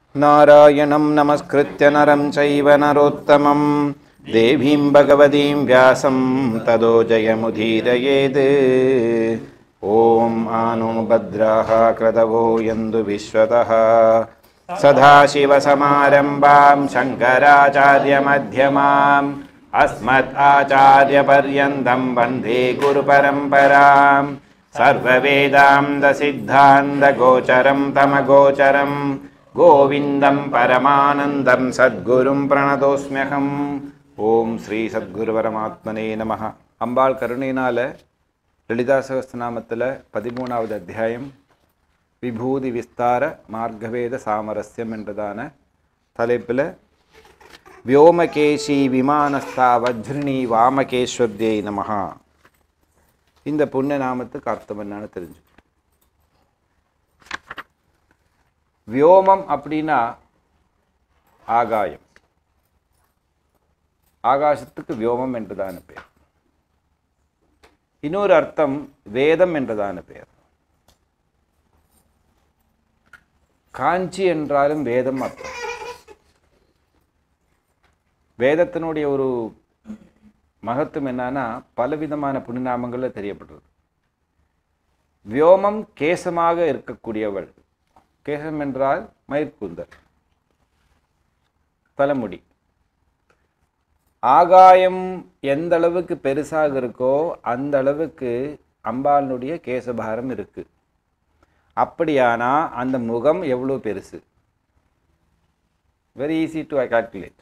नारायणं नमस्कृत्य नरं चैव नरोत्तमं देवीं भगवतीं व्यासं तदो जयमुदीरयेत् ॐ आनो भद्राः क्रदवो यन्तु विश्वतः सदाशिवसमारम्भां शङ्कराचार्यमध्यमाम् अस्मत् आचार्यपर्यन्तं वन्दे गुरुपरम्पराम् सर्ववेदान्तसिद्धान्तगोचरं तमगोचरं गोविन्दं परमानन्दं सद्गुरुं प्रणतोऽस्म्यहम् ஓம் ஸ்ரீ சத்குரு பரமாத்மனே நமஹ அம்பாள் கருணையினால லலிதா சகஸ்திரநாமத்தில் பதிமூணாவது அத்தியாயம் விபூதி விஸ்தார மார்க்கவேத சாமரஸ்யம் என்றதான தலைப்பில் வியோமகேஷி விமானஸ்தா வஜ்ரிணி வாமகேஸ்வர்தியை நமஹா இந்த புண்ணிய நாமத்துக்கு அர்த்தம் என்னன்னு தெரிஞ்சு வியோமம் அப்படின்னா ஆகாயம் ஆகாசத்துக்கு வியோமம் என்றதான பெயர் இன்னொரு அர்த்தம் வேதம் என்றதான பெயர் காஞ்சி என்றாலும் வேதம் அர்த்தம் வேதத்தினுடைய ஒரு மகத்துவம் என்னன்னா பலவிதமான புனிநாமங்களில் தெரியப்படுறது வியோமம் கேசமாக இருக்கக்கூடியவள் கேசம் என்றால் மயிர்கூந்தல் தலைமுடி ஆகாயம் எந்த அளவுக்கு பெருசாக இருக்கோ அந்த அளவுக்கு அம்பாளுடைய கேசபாரம் இருக்கு அப்படியானா அந்த முகம் எவ்வளோ பெருசு வெரி ஈஸி டு கால்குலேட்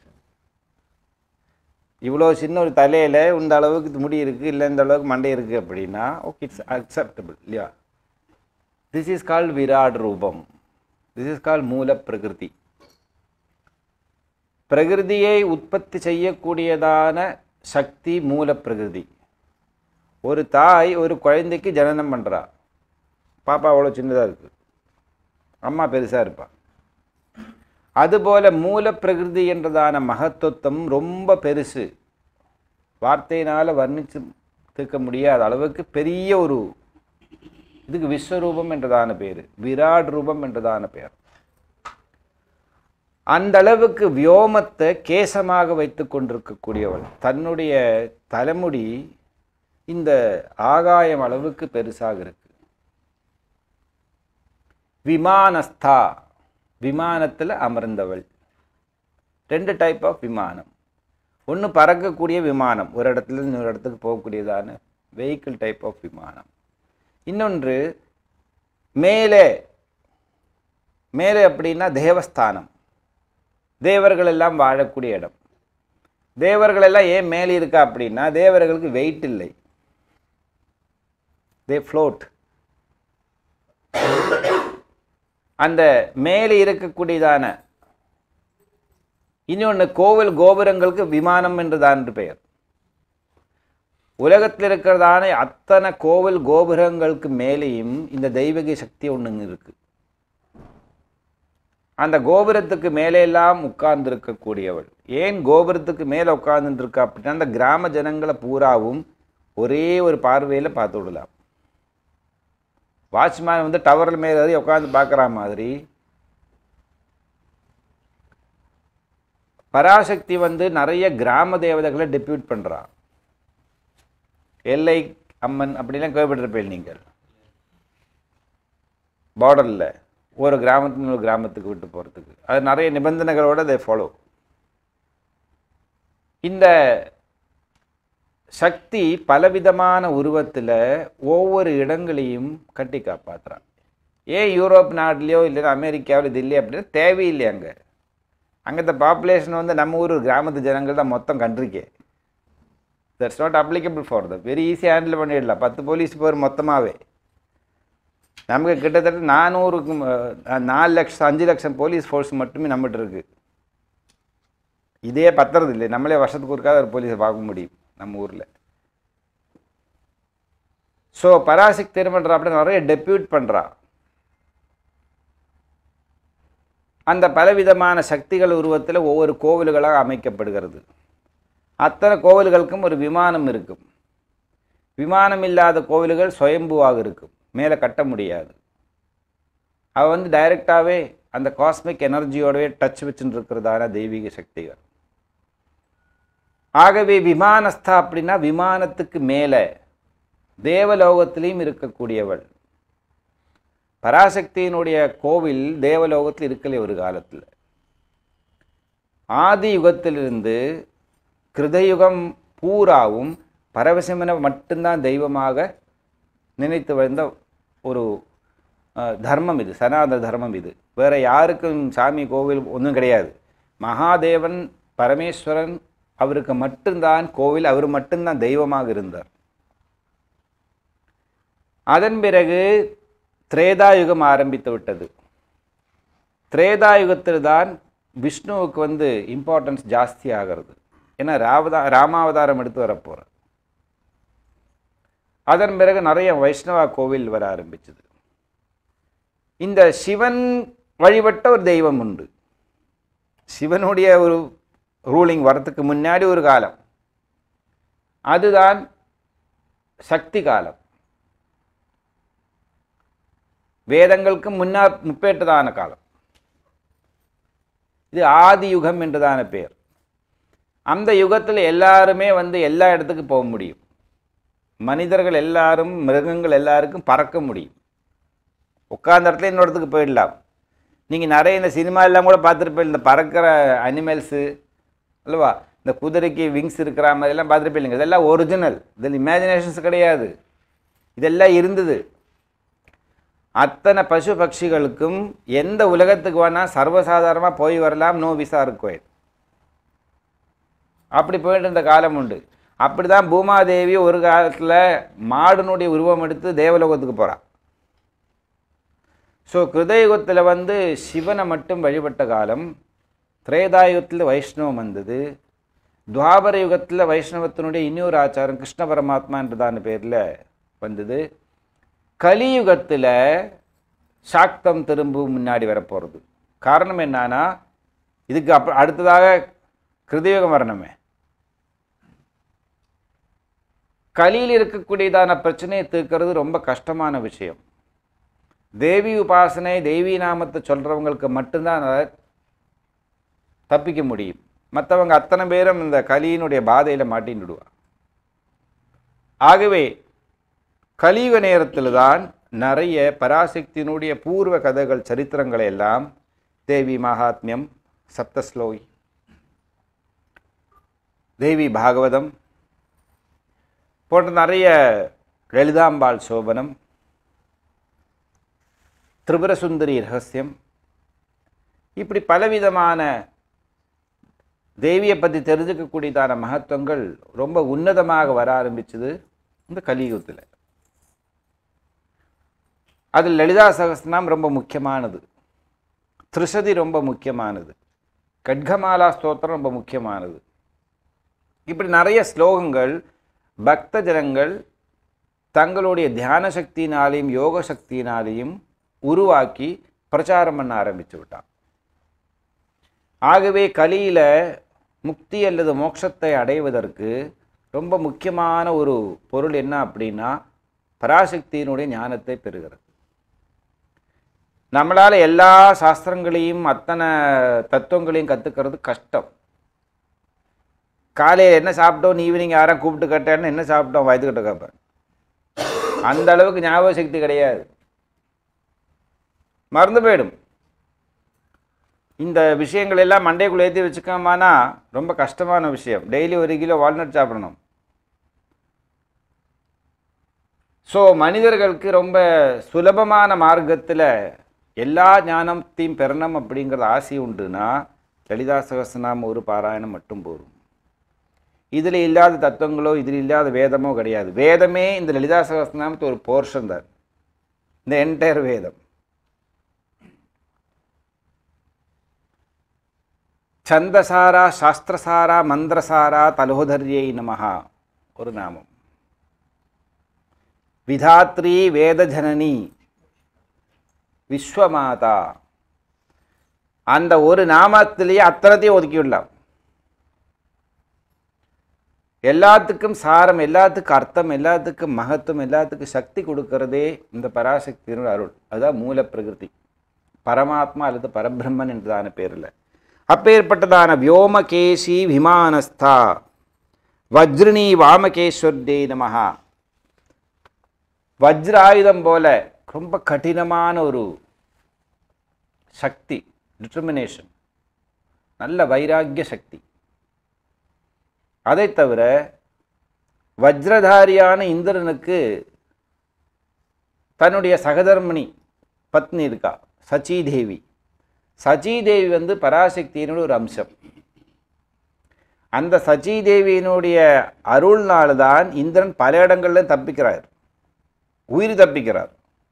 இவ்வளோ சின்ன ஒரு தலையில் இந்த அளவுக்கு முடி இருக்குது இல்லை இந்த அளவுக்கு மண்டை இருக்குது அப்படின்னா ஓகே இட்ஸ் அக்செப்டபிள் இல்லையா திஸ் இஸ் கால் விராட் ரூபம் திஸ் இஸ் கால் மூல பிரகிருதி பிரகிருதியை உற்பத்தி செய்யக்கூடியதான சக்தி மூல பிரகிருதி ஒரு தாய் ஒரு குழந்தைக்கு ஜனனம் பண்ணுறா பாப்பா அவ்வளோ சின்னதாக இருக்குது அம்மா பெருசாக இருப்பா அதுபோல மூல பிரகிருதி என்றதான மகத்துவம் ரொம்ப பெருசு வார்த்தையினால் வர்ணிச்சு தீர்க்க முடியாத அளவுக்கு பெரிய ஒரு இதுக்கு விஸ்வரூபம் என்றதான பேர் விராட் ரூபம் என்றதான பெயர் அந்த அளவுக்கு வியோமத்தை கேசமாக வைத்து கொண்டிருக்கக்கூடியவள் தன்னுடைய தலைமுடி இந்த ஆகாயம் அளவுக்கு பெருசாக இருக்கு விமானஸ்தா விமானத்தில் அமர்ந்தவள் ரெண்டு டைப் ஆஃப் விமானம் ஒன்று பறக்கக்கூடிய விமானம் ஒரு இடத்துல இன்னொரு இடத்துக்கு போகக்கூடியதான வெஹிக்கிள் டைப் ஆஃப் விமானம் இன்னொன்று மேலே மேலே அப்படின்னா தேவஸ்தானம் தேவர்கள் எல்லாம் வாழக்கூடிய இடம் தேவர்கள் எல்லாம் ஏன் மேலே இருக்கா அப்படின்னா தேவர்களுக்கு வெயிட் இல்லை தே ஃப்ளோட் அந்த மேலே இருக்கக்கூடியதான இன்னொன்று கோவில் கோபுரங்களுக்கு விமானம் என்றுதான் பெயர் உலகத்தில் இருக்கிறதான அத்தனை கோவில் கோபுரங்களுக்கு மேலேயும் இந்த தெய்வீக சக்தி ஒன்று இருக்கு அந்த கோபுரத்துக்கு மேலே எல்லாம் உட்கார்ந்து இருக்கக்கூடியவள் ஏன் கோபுரத்துக்கு மேலே உட்கார்ந்துட்டு இருக்கா அப்படின்னா அந்த கிராம ஜனங்களை பூராவும் ஒரே ஒரு பார்வையில் பார்த்து விடலாம் வாட்ச்மேன் வந்து டவரில் மேலே ஏறி உட்காந்து பார்க்குற மாதிரி பராசக்தி வந்து நிறைய கிராம தேவதைகளை டெபியூட் பண்ணுறா எல்லை அம்மன் அப்படிலாம் கேள்விப்பட்டிருப்பேன் நீங்கள் பார்டரில் ஒரு கிராமத்துக்கு ஒரு கிராமத்துக்கு விட்டு போகிறதுக்கு அது நிறைய நிபந்தனைகளோடு அதை ஃபாலோ இந்த சக்தி பலவிதமான உருவத்தில் ஒவ்வொரு இடங்களையும் கட்டி காப்பாற்றுறான் ஏன் யூரோப் நாட்டிலையோ இல்லைன்னா அமெரிக்காவிலோ இது இல்லையா அப்படின்னா தேவையில்லை அங்கே அங்கே இந்த பாப்புலேஷன் வந்து நம்ம ஊர் கிராமத்து ஜனங்கள் தான் மொத்தம் கண்ட்ரிக்கே that's not applicable for the very ஈஸியாக ஹேண்டில் பண்ணிடலாம் பத்து போலீஸ் பேர் மொத்தமாகவே நமக்கு கிட்டத்தட்ட நானூறுக்கு நாலு லட்சம் அஞ்சு லட்சம் போலீஸ் ஃபோர்ஸ் மட்டுமே நம்மகிட்ட இருக்குது இதே பத்துறது இல்லை நம்மளே வருஷத்துக்கு ஒருக்காக ஒரு போலீஸை பார்க்க முடியும் நம்ம ஊரில் ஸோ பராசக்தி என்ன பண்ணுறா அப்படி நிறைய டெப்யூட் பண்ணுறா அந்த பலவிதமான சக்திகள் உருவத்தில் ஒவ்வொரு கோவில்களாக அமைக்கப்படுகிறது அத்தனை கோவில்களுக்கும் ஒரு விமானம் இருக்கும் விமானம் இல்லாத கோவில்கள் சுயம்புவாக இருக்கும் மேலே கட்ட முடியாது அவள் வந்து டைரெக்டாகவே அந்த காஸ்மிக் எனர்ஜியோடவே டச் வச்சுட்டு இருக்கிறதான தெய்வீக சக்திகள் ஆகவே விமானஸ்தா அப்படின்னா விமானத்துக்கு மேலே தேவலோகத்திலையும் இருக்கக்கூடியவள் பராசக்தியினுடைய கோவில் தேவலோகத்தில் இருக்கலை ஒரு காலத்தில் ஆதி யுகத்திலிருந்து கிருதயுகம் பூராவும் பரவசமென மட்டும்தான் தெய்வமாக நினைத்து வந்த ஒரு அஹ், தர்மம் இது சனாதன தர்மம் இது வேற யாருக்கும் சாமி கோவில் ஒன்றும் கிடையாது மகாதேவன் பரமேஸ்வரன் அவருக்கு மட்டும்தான் கோவில் அவர் மட்டும்தான் தெய்வமாக இருந்தார் அதன் பிறகு திரேதாயுகம் ஆரம்பித்து விட்டது திரேதாயுகத்தில் தான் விஷ்ணுவுக்கு வந்து இம்பார்ட்டன்ஸ் ஜாஸ்தி ஆகிறது ஏன்னா ராவதா ராமாவதாரம் எடுத்து வரப்போகிறார் அதன் பிறகு நிறைய வைஷ்ணவா கோவில் வர ஆரம்பிச்சது இந்த சிவன் வழிபட்ட ஒரு தெய்வம் உண்டு சிவனுடைய ஒரு ரூலிங் வரத்துக்கு முன்னாடி ஒரு காலம் அதுதான் சக்தி காலம் வேதங்களுக்கு முன்னார் முப்பேற்றதான காலம் இது ஆதி யுகம் என்றதான பேர் அந்த யுகத்தில் எல்லாருமே வந்து எல்லா இடத்துக்கு போக முடியும் மனிதர்கள் எல்லாரும் மிருகங்கள் எல்லாருக்கும் பறக்க முடியும் உட்கார்ந்த இடத்துல இன்னொரு இடத்துக்கு போயிடலாம் நீங்கள் நிறைய இந்த சினிமா எல்லாம் கூட பார்த்துருப்பீங்க இந்த பறக்கிற அனிமல்ஸு அல்லவா இந்த குதிரைக்கு விங்ஸ் இருக்கிற மாதிரிலாம் பார்த்துருப்பீங்க இதெல்லாம் ஒரிஜினல் இதில் இமேஜினேஷன்ஸ் கிடையாது இதெல்லாம் இருந்தது அத்தனை பசு பட்சிகளுக்கும் எந்த உலகத்துக்கு வேணால் சர்வசாதாரணமாக போய் வரலாம் நோ விசா இருக்கும் அப்படி போயிட்டு இருந்த காலம் உண்டு அப்படி தான் பூமாதேவி ஒரு காலத்தில் மாடுனுடைய உருவம் எடுத்து தேவலோகத்துக்கு போகிறான் ஸோ கிருதயுகத்தில் வந்து சிவனை மட்டும் வழிபட்ட காலம் திரேதாயுகத்தில் வைஷ்ணவம் வந்தது துவாபர யுகத்தில் வைஷ்ணவத்தினுடைய இன்னொரு ஆச்சாரம் கிருஷ்ண பரமாத்மா என்றதான பேரில் வந்தது கலியுகத்தில் சாக்தம் திரும்ப முன்னாடி வரப்போகிறது காரணம் என்னன்னா இதுக்கு அப்ப அடுத்ததாக கிருதயுகம் வரணுமே கலியில் இருக்கக்கூடியதான பிரச்சனையை தீர்க்கிறது ரொம்ப கஷ்டமான விஷயம் தேவி உபாசனை தெய்வீ நாமத்தை சொல்கிறவங்களுக்கு மட்டும்தான் அதை தப்பிக்க முடியும் மற்றவங்க அத்தனை பேரும் இந்த கலியினுடைய பாதையில் மாட்டின்னுடுவா ஆகவே கலியுக நேரத்தில் தான் நிறைய பராசக்தியினுடைய பூர்வ கதைகள் சரித்திரங்களை எல்லாம் தேவி மகாத்மியம் சப்தஸ்லோகி தேவி பாகவதம் போன்ற நிறைய லலிதாம்பாள் சோபனம் திரிபுரசுந்தரி ரகசியம் இப்படி பலவிதமான தேவியை பற்றி தெரிஞ்சுக்கக்கூடியதான மகத்துவங்கள் ரொம்ப உன்னதமாக வர ஆரம்பிச்சது இந்த கலியுகத்தில் அதில் லலிதா சகஸ்திரம் ரொம்ப முக்கியமானது திரிசதி ரொம்ப முக்கியமானது கட்கமாலா ஸ்தோத்திரம் ரொம்ப முக்கியமானது இப்படி நிறைய ஸ்லோகங்கள் பக்த ஜனங்கள் தங்களுடைய தியான சக்தியினாலையும் யோக சக்தியினாலையும் உருவாக்கி பிரச்சாரம் பண்ண ஆரம்பிச்சு விட்டான் ஆகவே கலியில் முக்தி அல்லது மோட்சத்தை அடைவதற்கு ரொம்ப முக்கியமான ஒரு பொருள் என்ன அப்படின்னா பராசக்தியினுடைய ஞானத்தை பெறுகிறது நம்மளால் எல்லா சாஸ்திரங்களையும் அத்தனை தத்துவங்களையும் கற்றுக்கிறது கஷ்டம் காலையில் என்ன சாப்பிட்டோம் ஈவினிங் யாரும் கூப்பிட்டு கேட்டேன்னு என்ன சாப்பிட்டோம் வயதுக்கிட்ட கேட்பேன் அந்த அளவுக்கு ஞாபக சக்தி கிடையாது மறந்து போயிடும் இந்த விஷயங்கள் எல்லாம் மண்டைக்குள்ளே ஏற்றி வச்சுக்காமானா ரொம்ப கஷ்டமான விஷயம் டெய்லி ஒரு கிலோ வால்நட் சாப்பிடணும் ஸோ மனிதர்களுக்கு ரொம்ப சுலபமான மார்க்கத்தில் எல்லா ஞானத்தையும் பெறணும் அப்படிங்கிற ஆசை உண்டுன்னா லலிதா சகசநாம ஒரு பாராயணம் மட்டும் போதும் இதில் இல்லாத தத்துவங்களோ இதில் இல்லாத வேதமோ கிடையாது வேதமே இந்த லலிதா சகசநாமத்து ஒரு போர்ஷன் தான் இந்த என்டையர் வேதம் சந்தசாரா சாஸ்திரசாரா மந்திரசாரா தலோதர்யை நமஹா ஒரு நாமம் விதாத்ரி வேதஜனனி விஸ்வமாதா அந்த ஒரு நாமத்திலேயே அத்தனத்தையும் ஒதுக்கிவிடலாம் எல்லாத்துக்கும் சாரம் எல்லாத்துக்கும் அர்த்தம் எல்லாத்துக்கும் மகத்துவம் எல்லாத்துக்கும் சக்தி கொடுக்கறதே இந்த பராசக்தியினுடைய அருள் அதுதான் மூல பிரகிருதி பரமாத்மா அல்லது பரபிரம்மன் என்றதான பேரில் அப்பேற்பட்டதான வியோமகேசி விமானஸ்தா வஜ்ரிணி வாமகேஸ்வர்தே நமஹா வஜ்ராயுதம் போல ரொம்ப கடினமான ஒரு சக்தி டிட்டர்மினேஷன் நல்ல வைராக்கிய சக்தி அதை தவிர வஜ்ரதாரியான இந்திரனுக்கு தன்னுடைய சகதர்மணி பத்னி இருக்கா சச்சிதேவி சச்சிதேவி வந்து பராசக்தியினுடைய ஒரு அம்சம் அந்த சச்சிதேவியினுடைய அருள்னால தான் இந்திரன் பல இடங்கள்ல தப்பிக்கிறார் உயிர் தப்பிக்கிறார்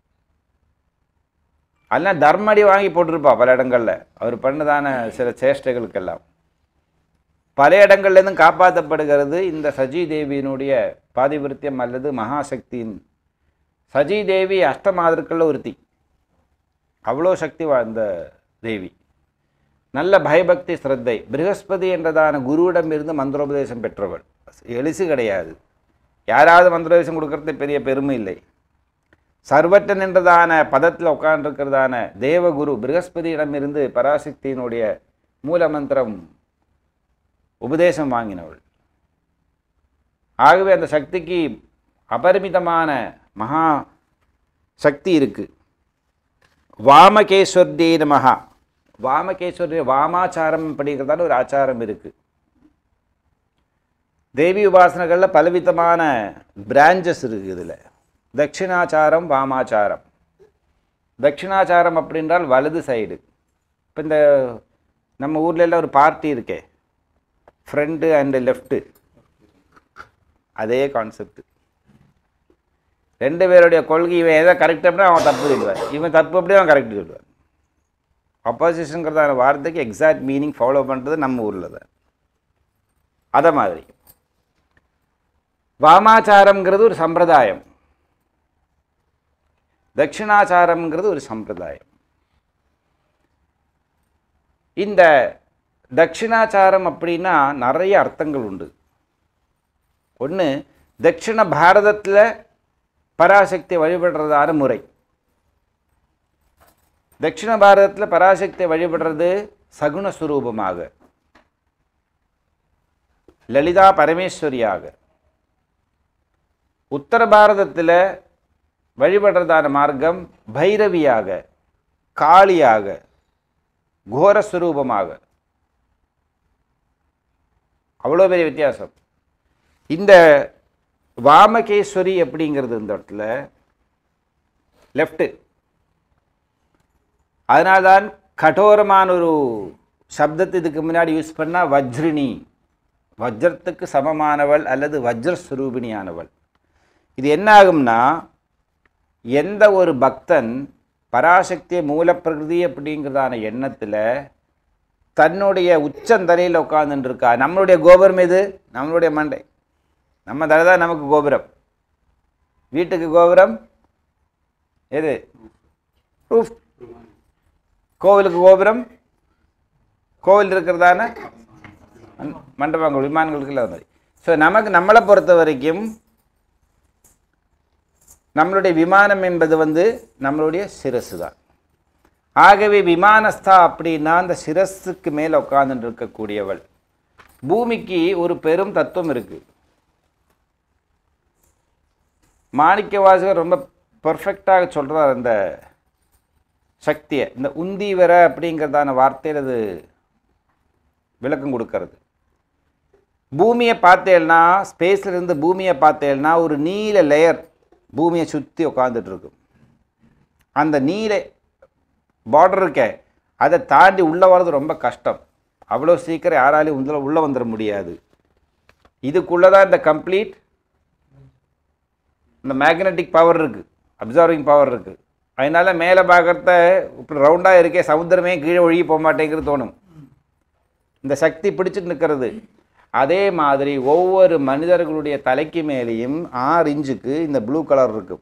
அதெல்லாம் தர்மடி வாங்கி போட்டிருப்பா பல இடங்கள்ல அவர் பண்ணதான சில சேஷ்டைகளுக்கெல்லாம் பல இடங்கள்லேருந்தும் காப்பாற்றப்படுகிறது இந்த சஜி தேவியினுடைய பாதிவிருத்தியம் அல்லது மகாசக்தியின் சஜி தேவி அஷ்டமாதற்குள்ள ஒருத்தி அவ்வளோ சக்தி வாழ்ந்த தேவி நல்ல பயபக்தி ஸ்ரத்தை ப்ரகஸ்பதி என்றதான குருவிடம் இருந்து மந்திரோபதேசம் பெற்றவள் எளிசு கிடையாது யாராவது மந்திரோபதேசம் கொடுக்கறது பெரிய பெருமை இல்லை சர்வற்றன் என்றதான பதத்தில் உட்கார்ந்துருக்கிறதான தேவகுரு ப்ரகஸ்பதியிடமிருந்து பராசக்தியினுடைய மூல மந்திரம் உபதேசம் வாங்கினவள் ஆகவே அந்த சக்திக்கு அபரிமிதமான மகா சக்தி இருக்கு வாமகேஸ்வர்தே நமஹா வாமகேஸ்வரி வாமாச்சாரம் அப்படிங்கிறதான ஒரு ஆச்சாரம் இருக்கு தேவி உபாசனைகளில் பலவிதமான பிரான்ச்சஸ் இருக்குது இதில் தட்சிணாச்சாரம் வாமாச்சாரம் தட்சிணாச்சாரம் அப்படின்றால் வலது சைடு இப்போ இந்த நம்ம ஊர்ல எல்லாம் ஒரு பார்ட்டி இருக்கே ஃப்ரண்ட்டு அண்டு லெஃப்ட்டு அதே கான்செப்ட் ரெண்டு பேருடைய கொள்கை இவன் எதை கரெக்ட் அப்படின்னா அவன் தப்பு சொல்லுவார் இவன் தப்பு அப்படியே அவன் கரெக்ட் சொல்லுவார் அப்போசிஷனுங்கிறதான வார்த்தைக்கு எக்ஸாக்ட் மீனிங் ஃபாலோ பண்ணுறது நம்ம ஊரில் தான் அதை மாதிரி வாமாச்சாரம்ங்கிறது ஒரு சம்பிரதாயம் தட்சிணாச்சாரம்ங்கிறது ஒரு சம்பிரதாயம் இந்த தட்சிணாச்சாரம் அப்படின்னா நிறைய அர்த்தங்கள் உண்டு ஒன்று தட்சிண பாரதத்தில் பராசக்தி வழிபடுறதான முறை தட்சிண பாரதத்தில் பராசக்தி வழிபடுறது சகுன சுரூபமாக லலிதா பரமேஸ்வரியாக உத்தர பாரதத்தில் வழிபடுறதான மார்க்கம் பைரவியாக காளியாக கோரஸ்வரூபமாக அவ்வளோ பெரிய வித்தியாசம் இந்த வாமகேஸ்வரி அப்படிங்கிறது இந்த இடத்துல லெஃப்ட்டு அதனால்தான் கடோரமான ஒரு சப்தத்தை இதுக்கு முன்னாடி யூஸ் பண்ணால் வஜ்ரிணி வஜ்ரத்துக்கு சமமானவள் அல்லது வஜ்ரஸ்வரூபிணியானவள் இது என்ன ஆகும்னா எந்த ஒரு பக்தன் பராசக்திய மூலப்பிரகிருதி அப்படிங்கிறதான எண்ணத்தில் தன்னுடைய உச்சந்தலையில் உட்கார்ந்துட்டு இருக்கா நம்மளுடைய கோபுரம் எது நம்மளுடைய மண்டை நம்ம தலை தான் நமக்கு கோபுரம் வீட்டுக்கு கோபுரம் எது ரூஃப் கோவிலுக்கு கோபுரம் கோவில் இருக்கிறதான மண்- மண்டபங்கள் விமானங்களுக்கு இல்லை மாதிரி ஸோ நமக்கு நம்மளை பொறுத்த வரைக்கும் நம்மளுடைய விமானம் என்பது வந்து நம்மளுடைய சிரசு தான் ஆகவே விமானஸ்தா அப்படின்னா அந்த சிரஸுக்கு மேலே உட்கார்ந்துட்டு இருக்கக்கூடியவள் பூமிக்கு ஒரு பெரும் தத்துவம் இருக்கு மாணிக்க வாசகர் ரொம்ப பர்ஃபெக்டாக சொல்றார் அந்த சக்தியை இந்த உந்தீவர அப்படிங்கிறதான வார்த்தையில் அது விளக்கம் கொடுக்கறது பூமியை பார்த்தேன்னா ஸ்பேஸ்ல இருந்து பூமியை பார்த்தேன்னா ஒரு நீல லேயர் பூமியை சுற்றி உட்காந்துட்டு இருக்கும் அந்த நீல பார்டர் இருக்கே அதை தாண்டி உள்ளே வர்றது ரொம்ப கஷ்டம் அவ்வளோ சீக்கிரம் யாராலையும் உள்ள உள்ளே வந்துட முடியாது இதுக்குள்ளே தான் இந்த கம்ப்ளீட் இந்த மேக்னெட்டிக் பவர் இருக்குது அப்சர்விங் பவர் இருக்குது அதனால மேலே பார்க்குறத இப்படி ரவுண்டாக இருக்கே சமுத்திரமே கீழே ஒழுகி போக மாட்டேங்கிறது தோணும் இந்த சக்தி பிடிச்சிட்டு நிற்கிறது அதே மாதிரி ஒவ்வொரு மனிதர்களுடைய தலைக்கு மேலேயும் ஆறு இன்ச்சுக்கு இந்த ப்ளூ கலர் இருக்கும்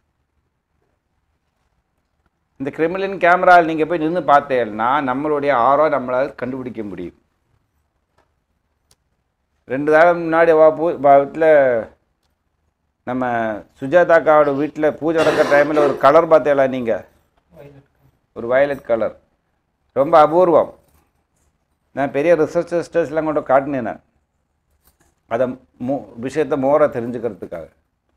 இந்த கிரிமிலின் கேமராவில் நீங்கள் போய் நின்று பார்த்தேன்னா நம்மளுடைய ஆரோ நம்மளால் கண்டுபிடிக்க முடியும் ரெண்டு நாள் முன்னாடி வா பூ வீட்டில் நம்ம சுஜாதாக்காவோட வீட்டில் பூஜை நடக்கிற டைமில் ஒரு கலர் பார்த்தேலா நீங்கள் ஒரு வயலட் கலர் ரொம்ப அபூர்வம் நான் பெரிய ரிசர்ச்சர்ஸ்டர்ஸ்லாம் கொண்டு காட்டினேன் நான் அதை மோ விஷயத்தை மோரை தெரிஞ்சுக்கிறதுக்காக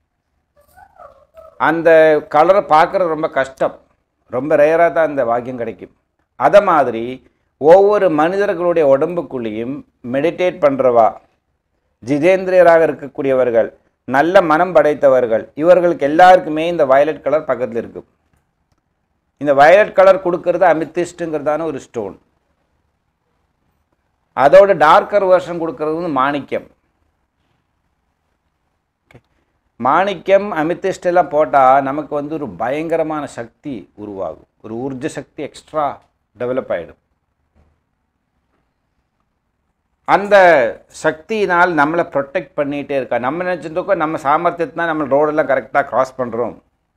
அந்த கலரை பார்க்குறது ரொம்ப கஷ்டம் ரொம்ப ரேராக தான் அந்த பாக்கியம் கிடைக்கும் அதை மாதிரி ஒவ்வொரு மனிதர்களுடைய உடம்புக்குள்ளேயும் மெடிடேட் பண்ணுறவா ஜிதேந்திரியராக இருக்கக்கூடியவர்கள் நல்ல மனம் படைத்தவர்கள் இவர்களுக்கு எல்லாருக்குமே இந்த வயலட் கலர் பக்கத்தில் இருக்கும் இந்த வயலட் கலர் கொடுக்கறது அமித்திஸ்ட்டுங்கிறதான ஒரு ஸ்டோன் அதோட டார்க்கர் வெர்ஷன் கொடுக்கறது வந்து மாணிக்கம் மாணிக்கம் அமித்திஸ்ட் எல்லாம் போட்டால் நமக்கு வந்து ஒரு பயங்கரமான சக்தி உருவாகும் ஒரு ஊர்ஜ சக்தி எக்ஸ்ட்ரா டெவலப் ஆகிடும் அந்த சக்தியினால் நம்மளை ப்ரொடெக்ட் பண்ணிகிட்டே இருக்கா நம்ம நினச்சிட்டு இருக்கோம் நம்ம சாமர்த்தியத்தினா நம்ம ரோடெல்லாம் கரெக்டாக கிராஸ் பண்ணுறோம்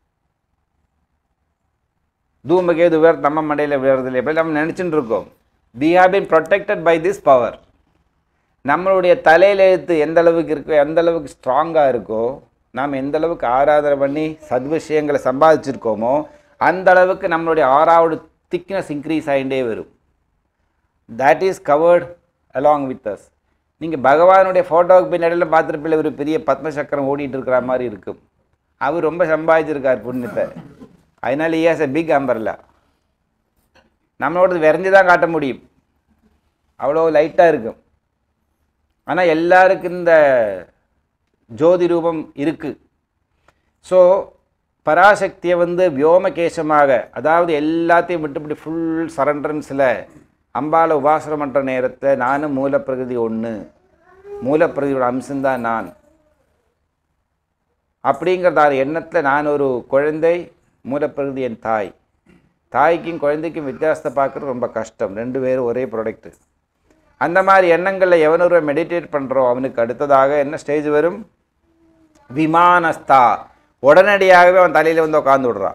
தூமகேது வேறு நம்ம மண்டையில் விழுறதில்லை எப்படி நம்ம நினச்சிட்டு இருக்கோம் we have been protected by this power நம்மளுடைய தலையில் எழுத்து எந்த அளவுக்கு இருக்கோ எந்த அளவுக்கு ஸ்ட்ராங்காக இருக்கோ நாம் எந்த அளவுக்கு ஆராதனை பண்ணி சத்விஷயங்களை சம்பாதிச்சிருக்கோமோ அந்த அளவுக்கு நம்மளுடைய ஆறாவது திக்னஸ் இன்க்ரீஸ் ஆகிட்டே வரும் that is covered along with us நீங்கள் பகவானுடைய ஃபோட்டோவுக்கு பின்னாடியில் பார்த்துருப்பில்ல ஒரு பெரிய பத்ம சக்கரம் ஓடிட்டு இருக்கிற மாதிரி இருக்கும் அவர் ரொம்ப சம்பாதிச்சிருக்கார் புண்ணியத்தை அதனால இயஸ் எ பிக் அம்பர்லா நம்மளோடது விரைஞ்சு தான் காட்ட முடியும் அவ்வளோ லைட்டாக இருக்கும் ஆனால் எல்லாருக்கும் இந்த ஜோதி ரூபம் இருக்குது ஸோ பராசக்தியை வந்து வியோமகேசமாக அதாவது எல்லாத்தையும் விட்டு இப்படி ஃபுல் சரண்டரன்ஸில் அம்பால உபாசனம் பண்ணுற நேரத்தில் நானும் மூலப்பிரகிருதி ஒன்று மூலப்பிரகிருதியோட அம்சம்தான் நான் அப்படிங்கிறதான எண்ணத்தில் நான் ஒரு குழந்தை மூலப்பிரகிருதி என் தாய் தாய்க்கும் குழந்தைக்கும் வித்தியாசத்தை பார்க்குறது ரொம்ப கஷ்டம் ரெண்டு பேரும் ஒரே ப்ராடக்ட்டு அந்த மாதிரி எண்ணங்களில் எவன் ஒருவன் மெடிடேட் பண்ணுறோம் அவனுக்கு அடுத்ததாக என்ன ஸ்டேஜ் வரும் விமானஸ்தா உடனடியாகவே அவன் தலையில் வந்து உட்காந்து விடுறான்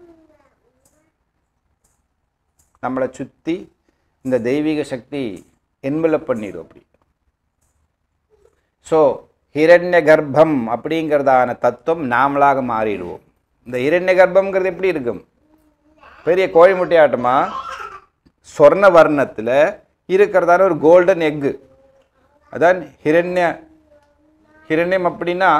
நம்மளை சுற்றி இந்த தெய்வீக சக்தி என்வெலப் பண்ணிடும் அப்படி ஸோ ஹிரண்ய கர்ப்பம் அப்படிங்கிறதான தத்துவம் நாமளாக மாறிடுவோம் இந்த ஹிரண்ய கர்ப்பம்ங்கிறது எப்படி இருக்கும் பெரிய கோழி முட்டையாட்டமா சொர்ண வர்ணத்தில் இருக்கிறதான ஒரு கோல்டன் எக்கு அதான் ஹிரண்ய ஹிரண்யம் அப்படின்னா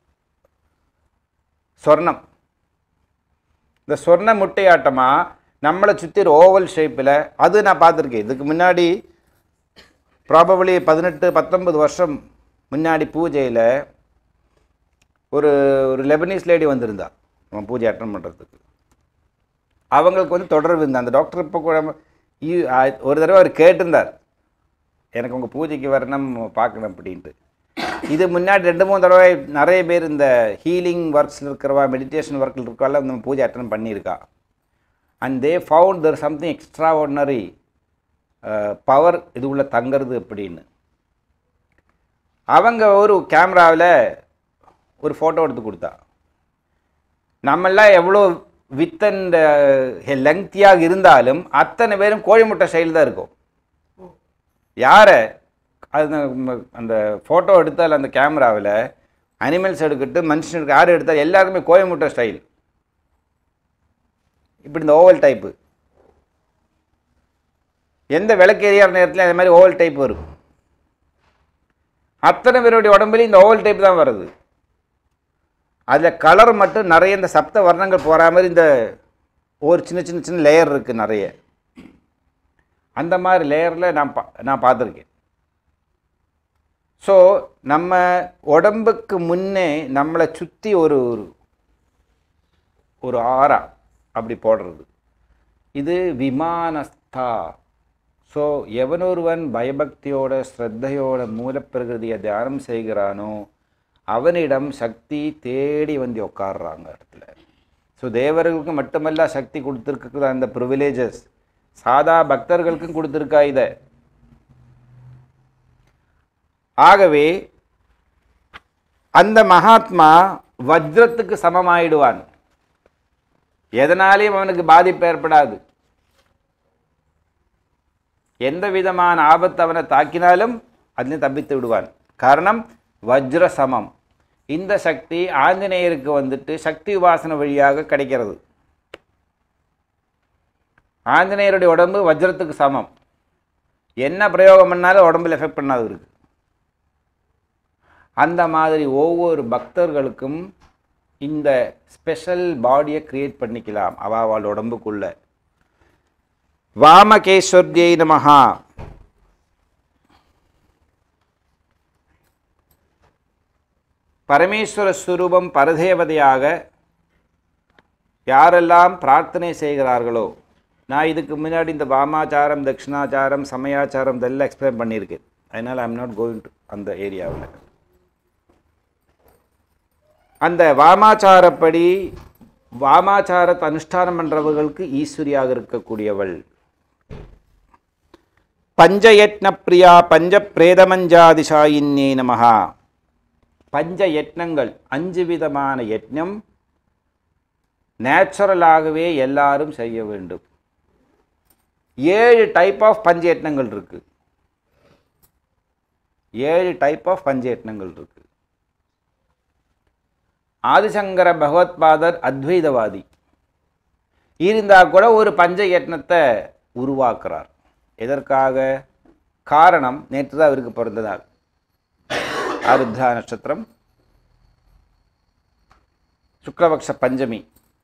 சொர்ணம் இந்த சொர்ண முட்டையாட்டமா நம்மளை சுற்றி ஒரு ஓவல் ஷேப்பில் அது நான் பார்த்துருக்கேன் இதுக்கு முன்னாடி ப்ராபபிளி பதினெட்டு பத்தொன்பது வருஷம் முன்னாடி பூஜையில் ஒரு ஒரு லெபனீஸ் லேடி வந்திருந்தா அவன் பூஜை அட்டன் பண்ணுறதுக்கு அவங்களுக்கு வந்து தொடர்பு இருந்தா அந்த டாக்டர் இப்போ கூட இ- ஆ- ஒரு தடவை அவர் கேட்டிருந்தார் எனக்கு உங்கள் பூஜைக்கு வரணும் பார்க்கணும் அப்படின்ட்டு இது முன்னாடி ரெண்டு மூணு தடவை நிறைய பேர் இந்த ஹீலிங் ஒர்க்ஸில் இருக்கிறவா மெடிடேஷன் ஒர்க்கில் இருக்கவால நம்ம பூஜை அட்டன் பண்ணியிருக்கா and they found there something extraordinary power இது உள்ள தங்கிறது அப்படின்னு அவங்க ஒரு கேமராவில் ஒரு ஃபோட்டோ எடுத்து கொடுத்தா நம்மெல்லாம் எவ்வளோ வித் அண்ட் லெங்க்தியாக இருந்தாலும் அத்தனை பேரும் கோழி முட்டை ஸ்டைல் தான் இருக்கும் யாரை அது நம்ம அந்த ஃபோட்டோ எடுத்தால் அந்த கேமராவில் அனிமல்ஸ் எடுக்கட்டு மனுஷன் எடுக்க யார் எடுத்தால் எல்லாருக்குமே கோழி முட்டை ஸ்டைல் இப்படி இந்த ஓவல் டைப்பு எந்த விளக்கு எரியாத நேரத்தில் அந்த மாதிரி ஓவல் டைப் வரும் அத்தனை பேருடைய உடம்புலையும் இந்த ஓவல் டைப் தான் வருது அதில் கலர் மட்டும் நிறைய இந்த சப்த வர்ணங்கள் போகிற மாதிரி இந்த ஒரு சின்ன சின்ன சின்ன லேயர் இருக்குது நிறைய அந்த மாதிரி லேயரில் நான் பா நான் பார்த்துருக்கேன் ஸோ நம்ம உடம்புக்கு முன்னே நம்மளை சுற்றி ஒரு ஒரு ஒரு ஆரா அப்படி போடுறது இது விமானஸ்தா ஸோ எவனொருவன் பயபக்தியோட ஸ்ரத்தையோட மூலப்பிரகிருதியை தியானம் செய்கிறானோ அவனிடம் சக்தி தேடி வந்து உட்கார்றாங்க இடத்துல ஸோ தேவர்களுக்கு மட்டுமல்ல சக்தி கொடுத்துருக்குற அந்த ப்ரிவிலேஜஸ் சாதா பக்தர்களுக்கும் கொடுத்துருக்கா இதை ஆகவே அந்த மகாத்மா வஜ்ரத்துக்கு சமமாயிடுவான் எதனாலையும் அவனுக்கு பாதிப்பு ஏற்படாது எந்த விதமான ஆபத்து அவனை தாக்கினாலும் அதில் தப்பித்து விடுவான் காரணம் வஜ்ர சமம் இந்த சக்தி ஆஞ்சநேயருக்கு வந்துட்டு சக்தி உபாசன வழியாக கிடைக்கிறது ஆஞ்சநேயருடைய உடம்பு வஜ்ரத்துக்கு சமம் என்ன பிரயோகம் பண்ணாலும் உடம்புல எஃபெக்ட் பண்ணாது இருக்கு அந்த மாதிரி ஒவ்வொரு பக்தர்களுக்கும் இந்த ஸ்பெஷல் பாடியை கிரியேட் பண்ணிக்கலாம் அவ அவள் உடம்புக்குள்ள வாமகேஸ்வர்யை நமஹா பரமேஸ்வர ஸ்வரூபம் பரதேவதையாக யாரெல்லாம் பிரார்த்தனை செய்கிறார்களோ நான் இதுக்கு முன்னாடி இந்த வாமாச்சாரம் தட்சிணாச்சாரம் சமயாச்சாரம் இதெல்லாம் எக்ஸ்பிளைன் பண்ணியிருக்கேன் அதனால் ஐம் நாட் கோயிங் டு அந்த ஏரியாவில் அந்த வாமாச்சாரப்படி வாமாச்சாரத்தை அனுஷ்டானம் பண்ணுறவர்களுக்கு ஈஸ்வரியாக இருக்கக்கூடியவள் பஞ்சயத்ன பிரியா பஞ்ச பிரேதமஞ்சாதிசாயின்னே நமஹா பஞ்ச யத்னங்கள் அஞ்சு விதமான யத்னம் நேச்சுரலாகவே எல்லாரும் செய்ய வேண்டும் ஏழு டைப் ஆஃப் பஞ்சயத்னங்கள் இருக்கு ஏழு டைப் ஆஃப் பஞ்சயத்னங்கள் இருக்கு ஆதிசங்கர பகவத்பாதர் அத்வைதவாதி இருந்தா கூட ஒரு பஞ்சயத்னத்தை உருவாக்குறார் எதற்காக காரணம் நேற்று தான் அவருக்கு பிறந்த நாள் ஆருத்ரா நட்சத்திரம் சுக்லபக்ஷ பஞ்சமி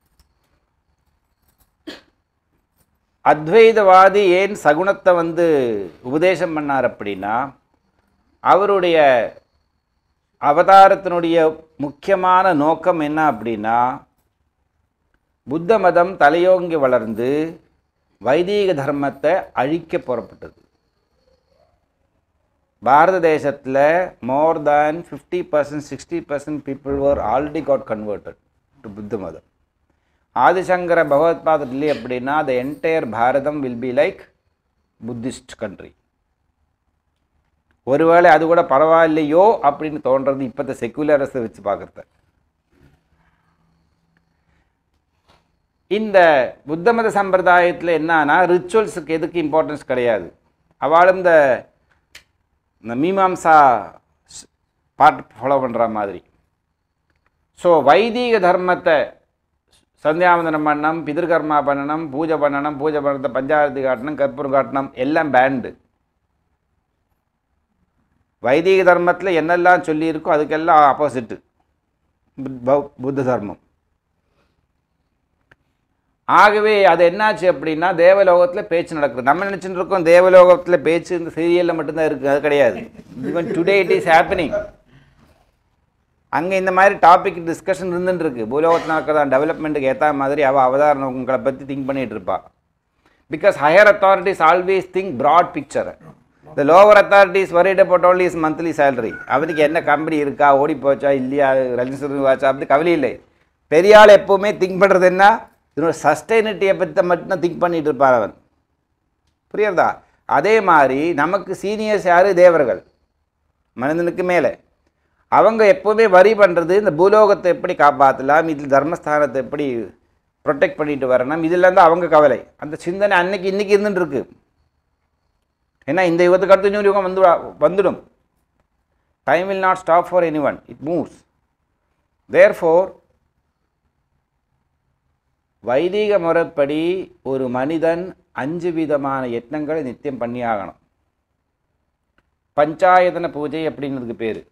அத்வைதவாதி ஏன் சகுனத்தை வந்து உபதேசம் பண்ணார் அப்படின்னா அவருடைய அவதாரத்தினுடைய முக்கியமான நோக்கம் என்ன அப்படின்னா புத்த மதம் தலையோங்கி வளர்ந்து வைதீக தர்மத்தை அழிக்க புறப்பட்டது பாரத தேசத்தில் more than fifty percent sixty percent people were already got converted to புத்த மதம் ஆதிசங்கர பகவத்பாதர் இல்லை அப்படின்னா the entire Bharatam will be like Buddhist country ஒருவேளை அது கூட பரவாயில்லையோ அப்படின்னு தோன்றது இப்போத்த செக்குலரஸை வச்சு பார்க்குறத இந்த புத்த மத சம்பிரதாயத்தில் என்னன்னா ரிச்சுவல்ஸுக்கு எதுக்கு இம்பார்ட்டன்ஸ் கிடையாது அவளும் இந்த இந்த மீமாம்சா பாட்டு ஃபாலோ பண்ணுற மாதிரி ஸோ வைதீக தர்மத்தை சந்தியாவந்தனம் பண்ணணும் பிதிர்கர்மா பண்ணணும் பூஜை பண்ணணும் பூஜை பண்ணுறத பஞ்சாயத்து காட்டணும் கற்பூரம் காட்டணும் எல்லாம் பேண்டு வைதீக தர்மத்தில் என்னெல்லாம் சொல்லியிருக்கோ அதுக்கெல்லாம் ஆப்போசிட்டு புத்த தர்மம் ஆகவே அது என்னாச்சு அப்படின்னா தேவலோகத்தில் பேச்சு நடக்குது நம்ம நினச்சிட்டு இருக்கோம் தேவலோகத்தில் பேச்சு இந்த சீரியலில் மட்டும்தான் இருக்குது அது கிடையாது even today it is happening அங்கே இந்த மாதிரி டாபிக் டிஸ்கஷன் இருந்துட்டு இருக்கு பூலோகத்தில் நடக்கிறதா டெவலப்மெண்ட்டுக்கு ஏற்ற மாதிரி அவள் அவதார உங்களை பற்றி திங்க் பண்ணிகிட்டு இருப்பா because higher authorities always think broad picture the lower authorities worried about only is monthly salary அவனுக்கு என்ன கம்பெனி இருக்கா ஓடி போச்சா இல்லையா ரஜினி வாச்சா அப்படி கவலை இல்லை பெரிய ஆள் எப்போவுமே திங்க் பண்ணுறது என்ன இதனோட சஸ்டைனிட்டியை பற்றி மட்டும் திங்க் பண்ணிட்டு இருப்பார் அவன் புரியுறதா அதே மாதிரி நமக்கு சீனியர்ஸ் யார் தேவர்கள் மனிதனுக்கு மேலே அவங்க எப்போவுமே வரி பண்ணுறது இந்த பூலோகத்தை எப்படி காப்பாற்றலாம் இதில் தர்மஸ்தானத்தை எப்படி ப்ரொடெக்ட் பண்ணிட்டு வரணும் இதெல்லாம் தான் அவங்க கவலை அந்த சிந்தனை அன்னைக்கு இன்னைக்கு இருந்துட்டு இருக்கு ஏன்னா இந்த யுகத்துக்கு அடுத்து இன்னொரு யுகம் வந்து வந்துடும் time will not stop for anyone it moves there four வைதிக முறைப்படி ஒரு மனிதன் அஞ்சு விதமான யத்னங்களை நித்தியம் பண்ணி ஆகணும் பஞ்சாயதன பூஜை அப்படின்றதுக்கு பேர்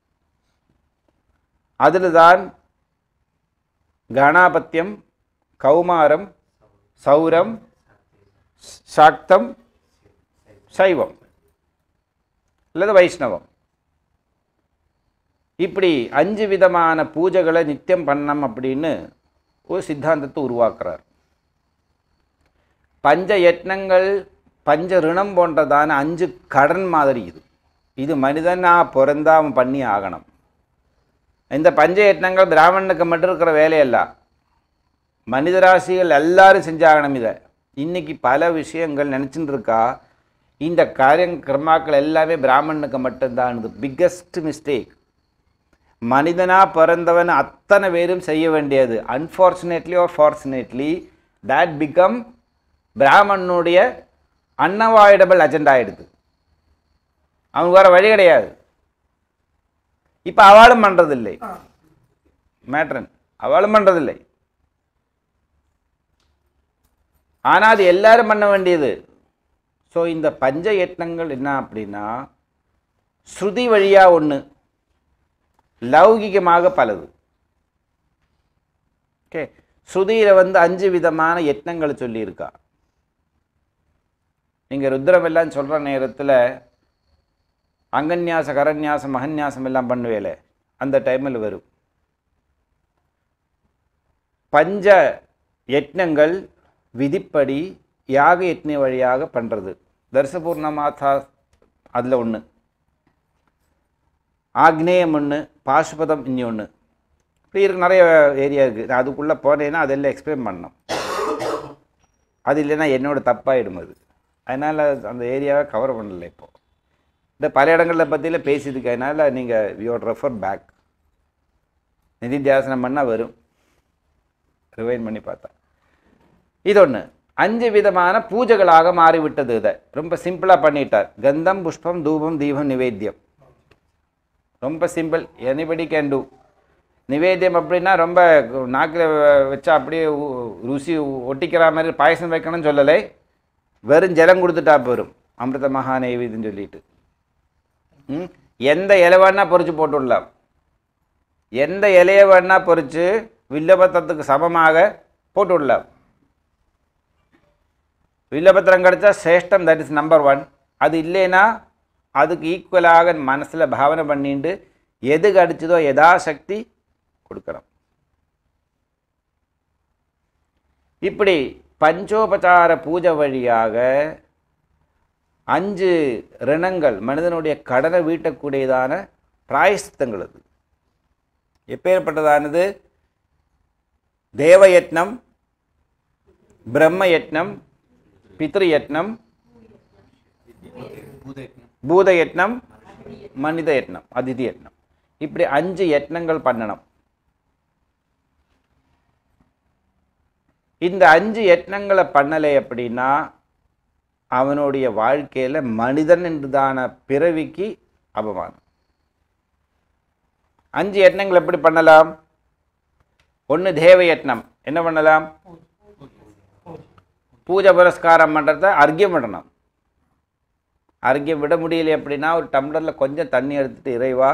அதில் தான் கணாபத்தியம் கௌமாரம் சௌரம் சாக்தம் சைவம் அல்லது வைஷ்ணவம் இப்படி அஞ்சு விதமான பூஜைகளை நித்தியம் பண்ணம் அப்படின்னு ஒரு சித்தாந்தத்தை உருவாக்குறார் பஞ்ச யத்னங்கள் பஞ்ச ரிணம் போன்றதான அஞ்சு கடன் மாதிரி இது இது மனிதனா பிறந்தா அவன் பண்ணி ஆகணும் இந்த பஞ்ச யத்னங்கள் பிராமணனுக்கு மட்டும் இருக்கிற வேலையல்ல மனிதராசிகள் எல்லாரும் செஞ்சாகணும் இதை இன்னைக்கு பல விஷயங்கள் நினச்சிட்டு இருக்கா இந்த காரியம் கர்மாக்கள் எல்லாமே பிராமணனுக்கு மட்டும்தான் பிக்கஸ்ட் மிஸ்டேக் மனிதனா பிறந்தவன் அத்தனை பேரும் செய்ய வேண்டியது unfortunately or fortunately that become பிராமணனுடைய அன்அவாய்டபிள் அஜெண்டா ஆயிடுது அவனுக்கு வேற வழி கிடையாது இப்போ அவளும் பண்ணுறதில்லை மேட்ரன் அவளும் பண்ணுறதில்லை ஆனால் அது எல்லாரும் பண்ண வேண்டியது ஸோ இந்த பஞ்ச யத்னங்கள் என்ன அப்படின்னா ஸ்ருதி வழியாக ஒன்று லௌகிகமாக பலது ஓகே ஸ்ருதியில் வந்து அஞ்சு விதமான யத்னங்கள் சொல்லியிருக்கா நீங்கள் ருத்ரம் எல்லாம் சொல்கிற நேரத்தில் அங்கன்யாச கரன்யாசம் மகன்யாசம் எல்லாம் பண்ணுவேல அந்த டைமில் வரும் பஞ்ச யத்னங்கள் விதிப்படி யாக யத்ன வழியாக பண்ணுறது தர்சபூர்ணமாதா அதில் ஒன்று ஆக்னேயம் ஒன்று பாசுபதம் இன்னி ஒன்று இப்படி இருக்கு நிறைய ஏரியா இருக்குது நான் அதுக்குள்ளே போனேன்னா அதெல்லாம் எக்ஸ்பிளைன் பண்ணணும் அது இல்லைன்னா என்னோட தப்பாயிடும் அது அதனால் அந்த ஏரியாவை கவர் பண்ணல இப்போ இந்த பல இடங்களில் பற்றியில் பேசியிருக்கு அதனால் நீங்கள் யோட் ரெஃபர் பேக் நிதித்தியாசனம் பண்ணால் வரும் ரிவைன் பண்ணி பார்த்தா இது ஒன்று அஞ்சு விதமான பூஜைகளாக மாறிவிட்டது இதை ரொம்ப சிம்பிளாக பண்ணிட்டார் கந்தம் புஷ்பம் தூபம் தீபம் நிவேத்தியம் ரொம்ப சிம்பிள் எனிபடி கேன் டூ நிவேத்தியம் அப்படின்னா ரொம்ப நாக்கில் வச்சா அப்படியே உ- ருசி ஒட்டிக்கிற மாதிரி பாயசம் வைக்கணும்னு சொல்லலை வெறும் ஜலம் கொடுத்துட்டா போரும் அமிர்த மகா நெய்வேதின்னு சொல்லிட்டு ம் எந்த இலை வேணா பொறிச்சு போட்டுடலாம் எந்த இலையை வேணா பொறிச்சு வில்லபத்திரத்துக்கு சமமாக போட்டுடலாம் வில்லபத்திரம் கிடைச்சா சிரேஷ்டம் தட் இஸ் நம்பர் ஒன் அது இல்லைன்னா அதுக்கு ஈக்குவலாக மனசில் பாவனை பண்ணிட்டு எது கிடைச்சதோ யதாசக்தி கொடுக்கணும் இப்படி பஞ்சோபசார பூஜை வழியாக அஞ்சு ரிணங்கள் மனிதனுடைய கடனை வீட்டக்கூடியதான பிராயசித்தங்கள் அது எப்பேற்பட்டதானது தேவயத்னம் பிரம்மயத்னம் பித்ருயத்னம் பூதயத்னம் மனித யத்னம் அதிதி யத்னம் இப்படி அஞ்சு யத்னங்கள் பண்ணணும் இந்த அஞ்சு யத்னங்களை பண்ணலை அப்படின்னா அவனுடைய வாழ்க்கையில் மனிதன் என்றுதான பிறவிக்கு அபமானம் அஞ்சு யத்னங்கள் எப்படி பண்ணலாம் ஒன்று தேவ யத்னம் என்ன பண்ணலாம் பூஜை புரஸ்காரம் பண்ணுறத அர்க்கியம் விடணும் அர்க்கியம் விட முடியல அப்படின்னா ஒரு டம்ளரில் கொஞ்சம் தண்ணி எடுத்துட்டு இறைவா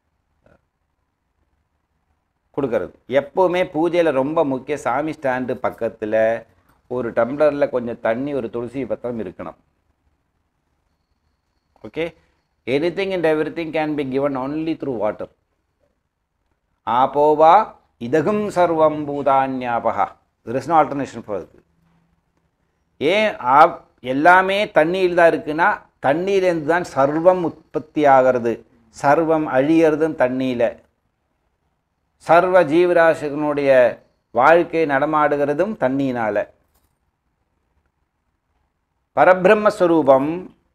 கொடுக்கறது எப்போவுமே பூஜையில் ரொம்ப முக்கிய சாமி ஸ்டாண்டு பக்கத்தில் ஒரு டம்ளரில் கொஞ்சம் தண்ணி ஒரு துளசி பத்திரம் இருக்கணும் okay anything and everything can be given only through water ஆப்போவா இதகும் சர்வம் பூதான்யாபகா there is no alternation for it ஏன் ஆ எல்லாமே தண்ணியில் தான் இருக்குன்னா தண்ணீர்லேருந்து தான் சர்வம் உற்பத்தி ஆகிறது சர்வம் அழியறதும் தண்ணியில் சர்வ ஜீவராசிகளுடைய வாழ்க்கை நடமாடுகிறதும் தண்ணியினால பரபிரம்மஸ்வரூபம்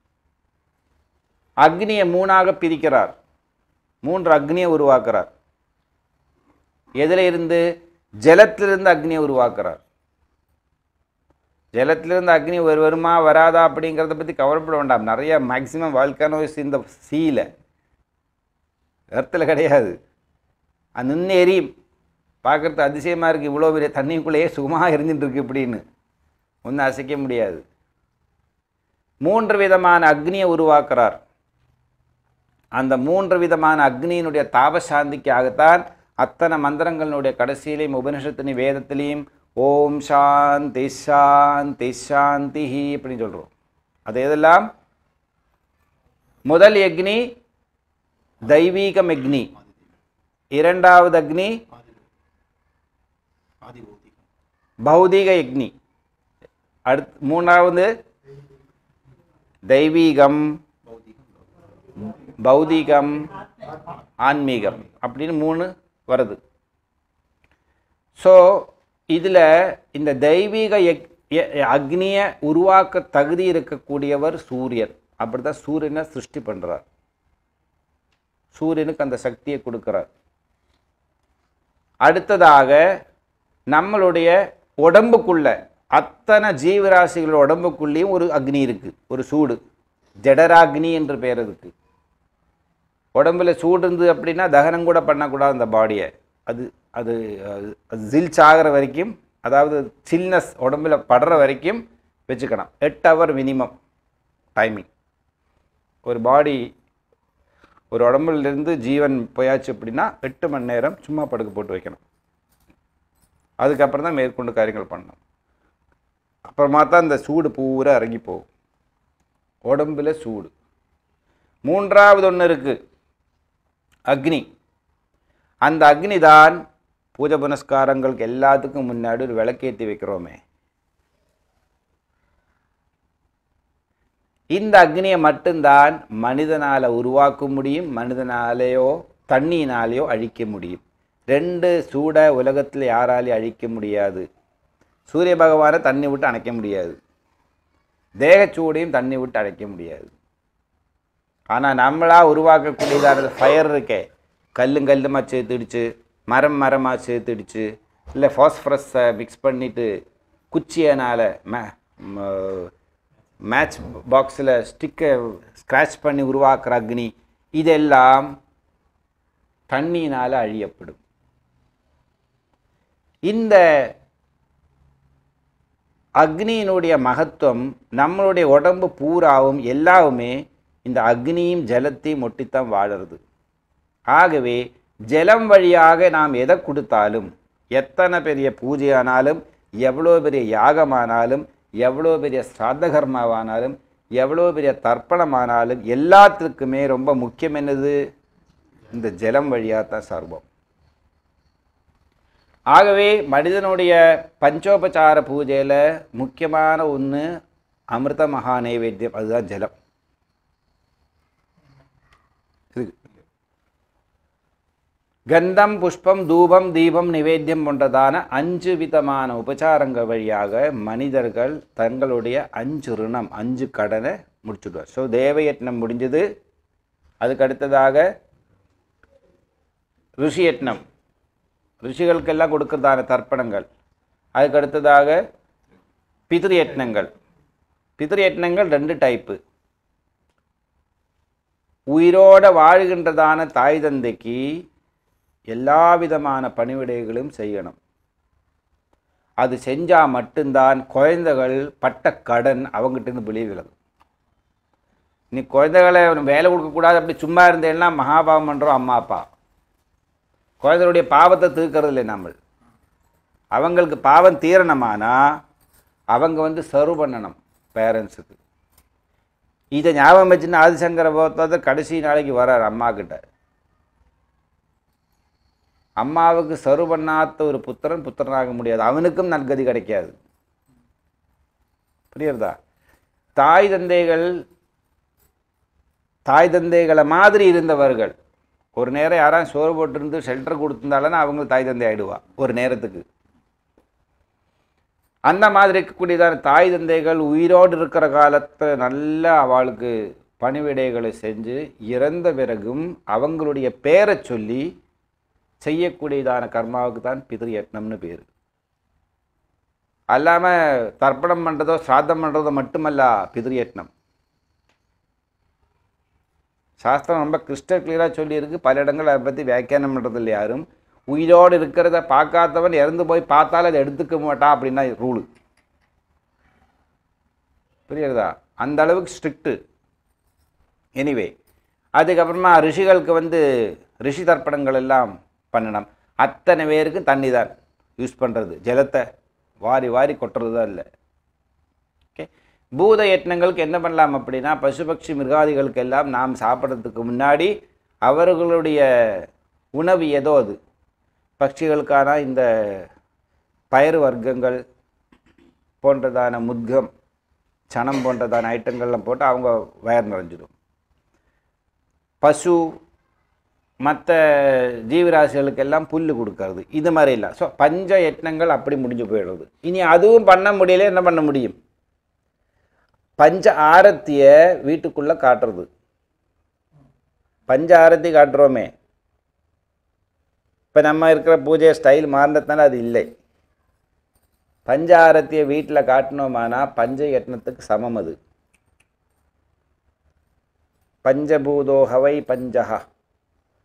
அக்னியை மூணாக பிரிக்கிறார் மூன்று அக்னியை உருவாக்குறார் எதில் இருந்து ஜலத்திலிருந்து அக்னியை உருவாக்குறார் ஜலத்திலிருந்து அக்னி ஒரு வருமா வராதா அப்படிங்கிறத பற்றி கவலைப்பட வேண்டாம் நிறைய மேக்சிமம் வால்கானோஸ் இந்த சீல எர்த்தில் கிடையாது அது நின்று எரியும் பார்க்குறது அதிசயமாக இருக்குது இவ்வளோ பெரிய தண்ணிக்குள்ளேயே சுகமாக எரிஞ்சுட்டு இருக்கு இப்படின்னு ஒன்றும் அசைக்க முடியாது மூன்று விதமான அக்னியை உருவாக்குறார் அந்த மூன்று விதமான அக்னியினுடைய தாபசாந்திக்காகத்தான் அத்தனை மந்திரங்களினுடைய கடைசியிலையும் உபனிஷத்தினி வேதத்திலையும் ஓம் சாந்தி சாந்தி சாந்தி அப்படின்னு சொல்கிறோம் அது எதெல்லாம் முதல் அக்னி தெய்வீகம் அக்னி இரண்டாவது அக்னி பௌதீக அக்னி அடுத் மூணாவது தெய்வீகம் பௌதீகம் ஆன்மீகம் அப்படின்னு மூணு வருது ஸோ இதில் இந்த தெய்வீக யக்- ய- அக்னியை உருவாக்க தகுதி இருக்கக்கூடியவர் சூரியன் அப்படி தான் சூரியனை சிருஷ்டி பண்ணுறார் சூரியனுக்கு அந்த சக்தியை கொடுக்குறார் அடுத்ததாக நம்மளுடைய உடம்புக்குள்ள அத்தனை ஜீவராசிகளோட உடம்புக்குள்ளேயும் ஒரு அக்னி இருக்குது ஒரு சூடு ஜடராக்னி என்று பெயர் அதுக்கு உடம்புல சூடு இருந்தது அப்படின்னா தகனம் கூட பண்ணக்கூடாது அந்த பாடியை அது அது அது- அது ஜில்ச் ஆகிற வரைக்கும் அதாவது சில்னஸ் உடம்புல படுற வரைக்கும் வச்சுக்கணும் எட்டு ஹவர் மினிமம் டைமிங் ஒரு பாடி ஒரு உடம்புலேருந்து ஜீவன் போயாச்சு அப்படின்னா எட்டு மணி நேரம் சும்மா படுக்க போட்டு வைக்கணும் அதுக்கப்புறம் தான் மேற்கொண்டு காரியங்கள் பண்ணணும் அப்புறமா தான் இந்த சூடு பூரா இறங்கி போகும் உடம்புல சூடு மூன்றாவது ஒன்று இருக்குது அக்னி அந்த அக்னி தான் பூஜை புனஸ்காரங்களுக்கு எல்லாத்துக்கும் முன்னாடி ஒரு விளக்கேற்றி வைக்கிறோமே இந்த அக்னியை மட்டும்தான் மனிதனால் உருவாக்க முடியும் மனிதனாலேயோ தண்ணியினாலேயோ அழிக்க முடியும் ரெண்டு சூடை உலகத்தில் யாராலையும் அழிக்க முடியாது சூரிய பகவானை தண்ணி விட்டு அணைக்க முடியாது தேகச்சூடையும் தண்ணி விட்டு அணைக்க முடியாது ஆனால் நம்மளாக உருவாக்கக்கூடியதான ஃபயர் இருக்கே கல்லும் கல்லுமாக சேர்த்துடுச்சு மரம் மரமாக சேர்த்துடுச்சு இல்லை ஃபாஸ்பரஸை மிக்ஸ் பண்ணிவிட்டு குச்சியனால் மே மேட்ச் பாக்ஸில் ஸ்டிக்கை ஸ்க்ராட்ச் பண்ணி உருவாக்குற அக்னி இதெல்லாம் தண்ணியினால் அழியப்படும் இந்த அக்னியினுடைய மகத்துவம் நம்மளுடைய உடம்பு பூராவும் எல்லாவுமே இந்த அக்னியும் ஜலத்தையும் ஒட்டித்தான் வாழறது ஆகவே ஜலம் வழியாக நாம் எதை கொடுத்தாலும் எத்தனை பெரிய பூஜையானாலும் எவ்வளோ பெரிய யாகமானாலும் எவ்வளோ பெரிய ஸ்ராத்தகர்மாவானாலும் எவ்வளோ பெரிய தர்ப்பணமானாலும் எல்லாத்துக்குமே ரொம்ப முக்கியம் என்னது இந்த ஜலம் வழியாக தான் சர்வம் ஆகவே மனிதனுடைய பஞ்சோபசார பூஜையில் முக்கியமான ஒன்று அமிர்த மகா நைவேத்தியம் அதுதான் ஜலம் இருக்கு கந்தம் புஷ்பம் தூபம் தீபம் நிவேத்தியம் போன்றதான அஞ்சு விதமான உபச்சாரங்கள் வழியாக மனிதர்கள் தங்களுடைய அஞ்சு ருணம் அஞ்சு கடனை முடிச்சுடுவார் ஸோ தேவயட்னம் முடிஞ்சது அதுக்கு அடுத்ததாக ரிஷியட்னம் ரிஷிகளுக்கெல்லாம் கொடுக்கறதான தர்ப்பணங்கள் அதுக்கு அடுத்ததாக பிதிரியட்னங்கள் பிதிரியட்னங்கள் ரெண்டு டைப்பு உயிரோட வாழ்கின்றதான தாய் தந்தைக்கு எல்லா விதமான பணிவிடைகளும் செய்யணும் அது செஞ்சால் மட்டும்தான் குழந்தைகள் பட்ட கடன் அவங்ககிட்டருந்து வெளியே விலகும் நீ குழந்தைகளை வேலை கொடுக்கக்கூடாது அப்படி சும்மா இருந்தேன்னா மகாபாவம் பண்ணுறோம் அம்மா அப்பா குழந்தைகளுடைய பாவத்தை தீர்க்கறது இல்லை நம்ம அவங்களுக்கு பாவம் தீரணுமானா அவங்க வந்து சர்வ் பண்ணணும் பேரண்ட்ஸுக்கு இதை ஞாபகம் வச்சுன்னா ஆதிசங்கர பகவத்தார் கடைசி நாளைக்கு வரார் அம்மா கிட்ட அம்மாவுக்கு சர்வ் பண்ணாத ஒரு புத்திரன் புத்திரனாக முடியாது அவனுக்கும் நற்கதி கிடைக்காது புரியுறதா தாய் தந்தைகள் தாய் தந்தைகளை மாதிரி இருந்தவர்கள் ஒரு நேரம் யாராவது சோறு போட்டிருந்து ஷெல்டர் கொடுத்துருந்தாலும் அவங்க தாய் தந்தை ஆயிடுவா ஒரு நேரத்துக்கு அந்த மாதிரி இருக்கக்கூடியதான தாய் தந்தைகள் உயிரோடு இருக்கிற காலத்தில் நல்ல அவளுக்கு பணிவிடைகளை செஞ்சு இறந்த பிறகும் அவங்களுடைய பேரை சொல்லி செய்யக்கூடியதான கர்மாவுக்கு தான் பிதிரியட்னம்னு பேர் அல்லாமல் தர்ப்பணம் பண்ணுறதோ சிராத்தம் பண்ணுறதோ மட்டுமல்ல பிதிரியட்னம் சாஸ்திரம் ரொம்ப கிறிஸ்டல் கிளியராக சொல்லியிருக்கு பல இடங்கள் அதை பற்றி வியாக்கியானம் பண்ணுறதில்ல யாரும் உயிரோடு இருக்கிறத பார்க்காதவன் இறந்து போய் பார்த்தாலும் அதை எடுத்துக்க மாட்டான் அப்படின்னா ரூலு புரியுறதா அந்த அளவுக்கு ஸ்ட்ரிக்ட்டு எனிவே அதுக்கப்புறமா ரிஷிகளுக்கு வந்து ரிஷி தர்ப்பணங்கள் எல்லாம் பண்ணணும் அத்தனை பேருக்கு தண்ணி தான் யூஸ் பண்ணுறது ஜலத்தை வாரி வாரி கொட்டுறது தான் இல்லை ஓகே பூத யத்னங்களுக்கு என்ன பண்ணலாம் அப்படின்னா பசுபக்ஷி மிருகாதிகளுக்கு எல்லாம் நாம் சாப்பிட்றதுக்கு முன்னாடி அவர்களுடைய உணவு ஏதோ அது பட்சிகளுக்கான இந்த பயறு வர்க்கங்கள் போன்றதான முத்கம் சனம் போன்றதான ஐட்டங்கள்லாம் போட்டு அவங்க வயர் நிறைஞ்சிடும் பசு மற்ற ஜீவராசிகளுக்கெல்லாம் புல் கொடுக்கறது இது மாதிரி இல்லை ஸோ பஞ்ச யத்னங்கள் அப்படி முடிஞ்சு போயிடுறது இனி அதுவும் பண்ண முடியல என்ன பண்ண முடியும் பஞ்ச ஆரத்தியை வீட்டுக்குள்ளே காட்டுறது பஞ்ச ஆரத்தி காட்டுறோமே இப்போ நம்ம இருக்கிற பூஜை ஸ்டைல் மாறினதுனால அது இல்லை பஞ்ச ஆரத்தியை வீட்டில் காட்டினோமானா பஞ்ச யத்னத்துக்கு சமம் அது பஞ்சபூதோ ஹவை பஞ்சஹா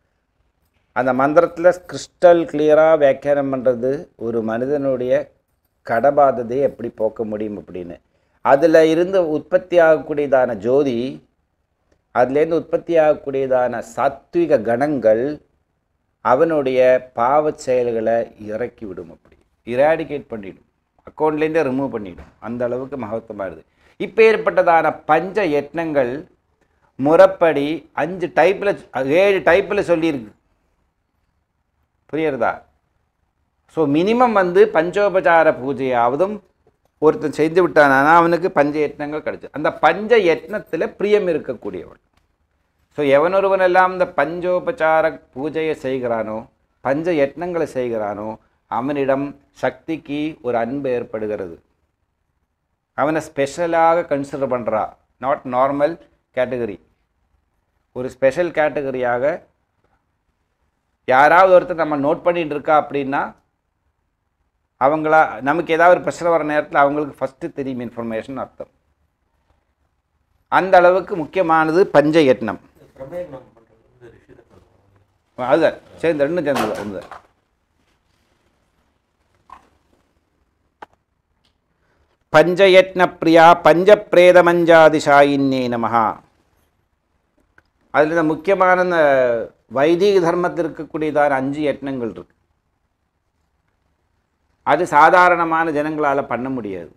அந்த மந்திரத்தில் கிறிஸ்டல் கிளியராக வியாக்கியானம் பண்ணுறது ஒரு மனிதனுடைய கடபாததையை எப்படி போக்க முடியும் அப்படின்னு அதில் இருந்து உற்பத்தி ஆகக்கூடியதான ஜோதி அதுலேருந்து உற்பத்தி ஆகக்கூடியதான சாத்விக கணங்கள் அவனுடைய பாவச் செயல்களை இறக்கி விடும் அப்படி இராடிகேட் பண்ணிடும் அக்கௌண்ட்லேருந்தே ரிமூவ் பண்ணிடும் அந்த அளவுக்கு மகத்துவமாகுது இப்போ ஏற்பட்டதான பஞ்ச யத்னங்கள் முறைப்படி அஞ்சு டைப்பில் ஏழு டைப்பில் சொல்லியிருக்கு புரியுறதா ஸோ மினிமம் வந்து பஞ்சோபசார பூஜையாவதும் ஒருத்தன் செஞ்சு விட்டானா அவனுக்கு பஞ்ச யத்னங்கள் கிடைச்சு அந்த பஞ்ச யத்னத்தில் பிரியம் இருக்கக்கூடியவன் ஸோ எவனொருவனெல்லாம் இந்த பஞ்சோபசார பூஜையை செய்கிறானோ பஞ்ச யத்னங்களை செய்கிறானோ அவனிடம் சக்திக்கு ஒரு அன்பு ஏற்படுகிறது அவனை ஸ்பெஷலாக கன்சிடர் பண்ணுறா நாட் நார்மல் கேட்டகரி ஒரு ஸ்பெஷல் கேட்டகரியாக யாராவது ஒருத்தர் நம்ம நோட் பண்ணிட்டு இருக்கா அப்படின்னா அவங்களா நமக்கு ஏதாவது ஒரு பிரச்சனை வர நேரத்தில் அவங்களுக்கு ஃபஸ்ட்டு தெரியும் இன்ஃபர்மேஷன் அர்த்தம் அந்த அளவுக்கு முக்கியமானது பஞ்ச யத்னம் பிரமேயம் பண்றது வந்து ரிஷிதத்தில் அதுதான் சேர்ந்து ரெண்டும் சேர்ந்தது ஒன்று பஞ்சயத்ன பிரியா பஞ்சப்பிரேதமஞ்சாதிசாயின்னே நமஹா அதில் இந்த முக்கியமான இந்த வைதிக தர்மத்தில் இருக்கக்கூடியதான அஞ்சு யத்னங்கள் இருக்கு அது சாதாரணமான ஜனங்களால் பண்ண முடியாது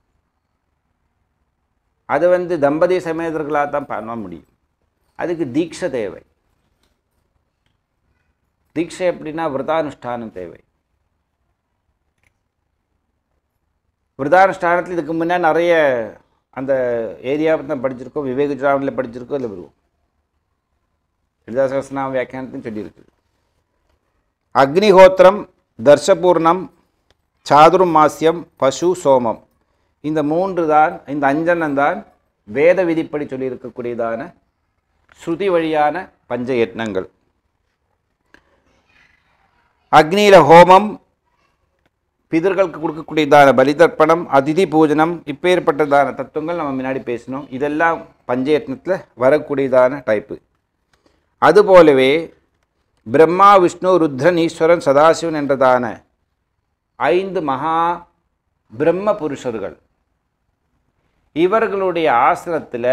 அது வந்து தம்பதி சமேதர்களால் தான் பண்ண முடியும் அதுக்கு தீட்சை தேவை தீட்சை எப்படின்னா விரதானுஷ்டானம் தேவை விரதானுஷ்டானத்தில் இதுக்கு முன்னே நிறைய அந்த ஏரியா தான் படிச்சிருக்கோம் விவேக ஜாமில் படிச்சிருக்கோம் இல்லை வருவோம் ஹரிதாசகஸ்நாம வியாக்கியானத்தையும் சொல்லியிருக்கு அக்னிஹோத்திரம் தர்ஷபூர்ணம் சாதுர்மாசியம் பசு சோமம் இந்த மூன்று தான் இந்த அஞ்சனம் தான் வேத விதிப்படி சொல்லியிருக்கக்கூடியதான ஸ்ருதி வழியான பஞ்ச யத்னங்கள் அக்னியில ஹோமம் பிதர்களுக்கு கொடுக்கக்கூடியதான பலிதர்ப்பணம் அதிதி பூஜனம் இப்பேற்பட்டதான தத்துவங்கள் நம்ம முன்னாடி பேசினோம் இதெல்லாம் பஞ்சயத்னத்தில் வரக்கூடியதான டைப்பு அதுபோலவே பிரம்மா விஷ்ணு ருத்ரன் ஈஸ்வரன் சதாசிவன் என்றதான ஐந்து மகா பிரம்ம புருஷர்கள் இவர்களுடைய ஆசிரத்தில்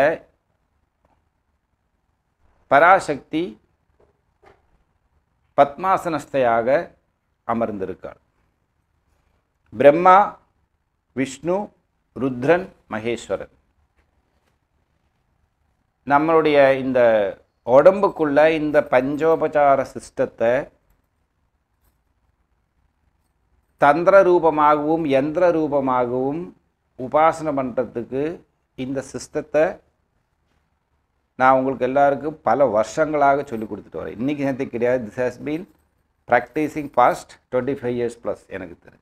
பராசக்தி பத்மாசனஸ்தையாக அமர்ந்திருக்காள் பிரம்மா விஷ்ணு ருத்ரன் மகேஸ்வரன் நம்மளுடைய இந்த உடம்புக்குள்ள இந்த பஞ்சோபசார சிஸ்டத்தை தந்திர ரூபமாகவும் யந்திர ரூபமாகவும் உபாசனை பண்ணுறதுக்கு இந்த சிஸ்டத்தை நான் உங்களுக்கு எல்லாருக்கும் பல வருஷங்களாக சொல்லி கொடுத்துட்டு வரேன் இன்றைக்கி நேரத்தை கிடையாது this has been practising past twenty five years plus எனக்கு தெரிஞ்சு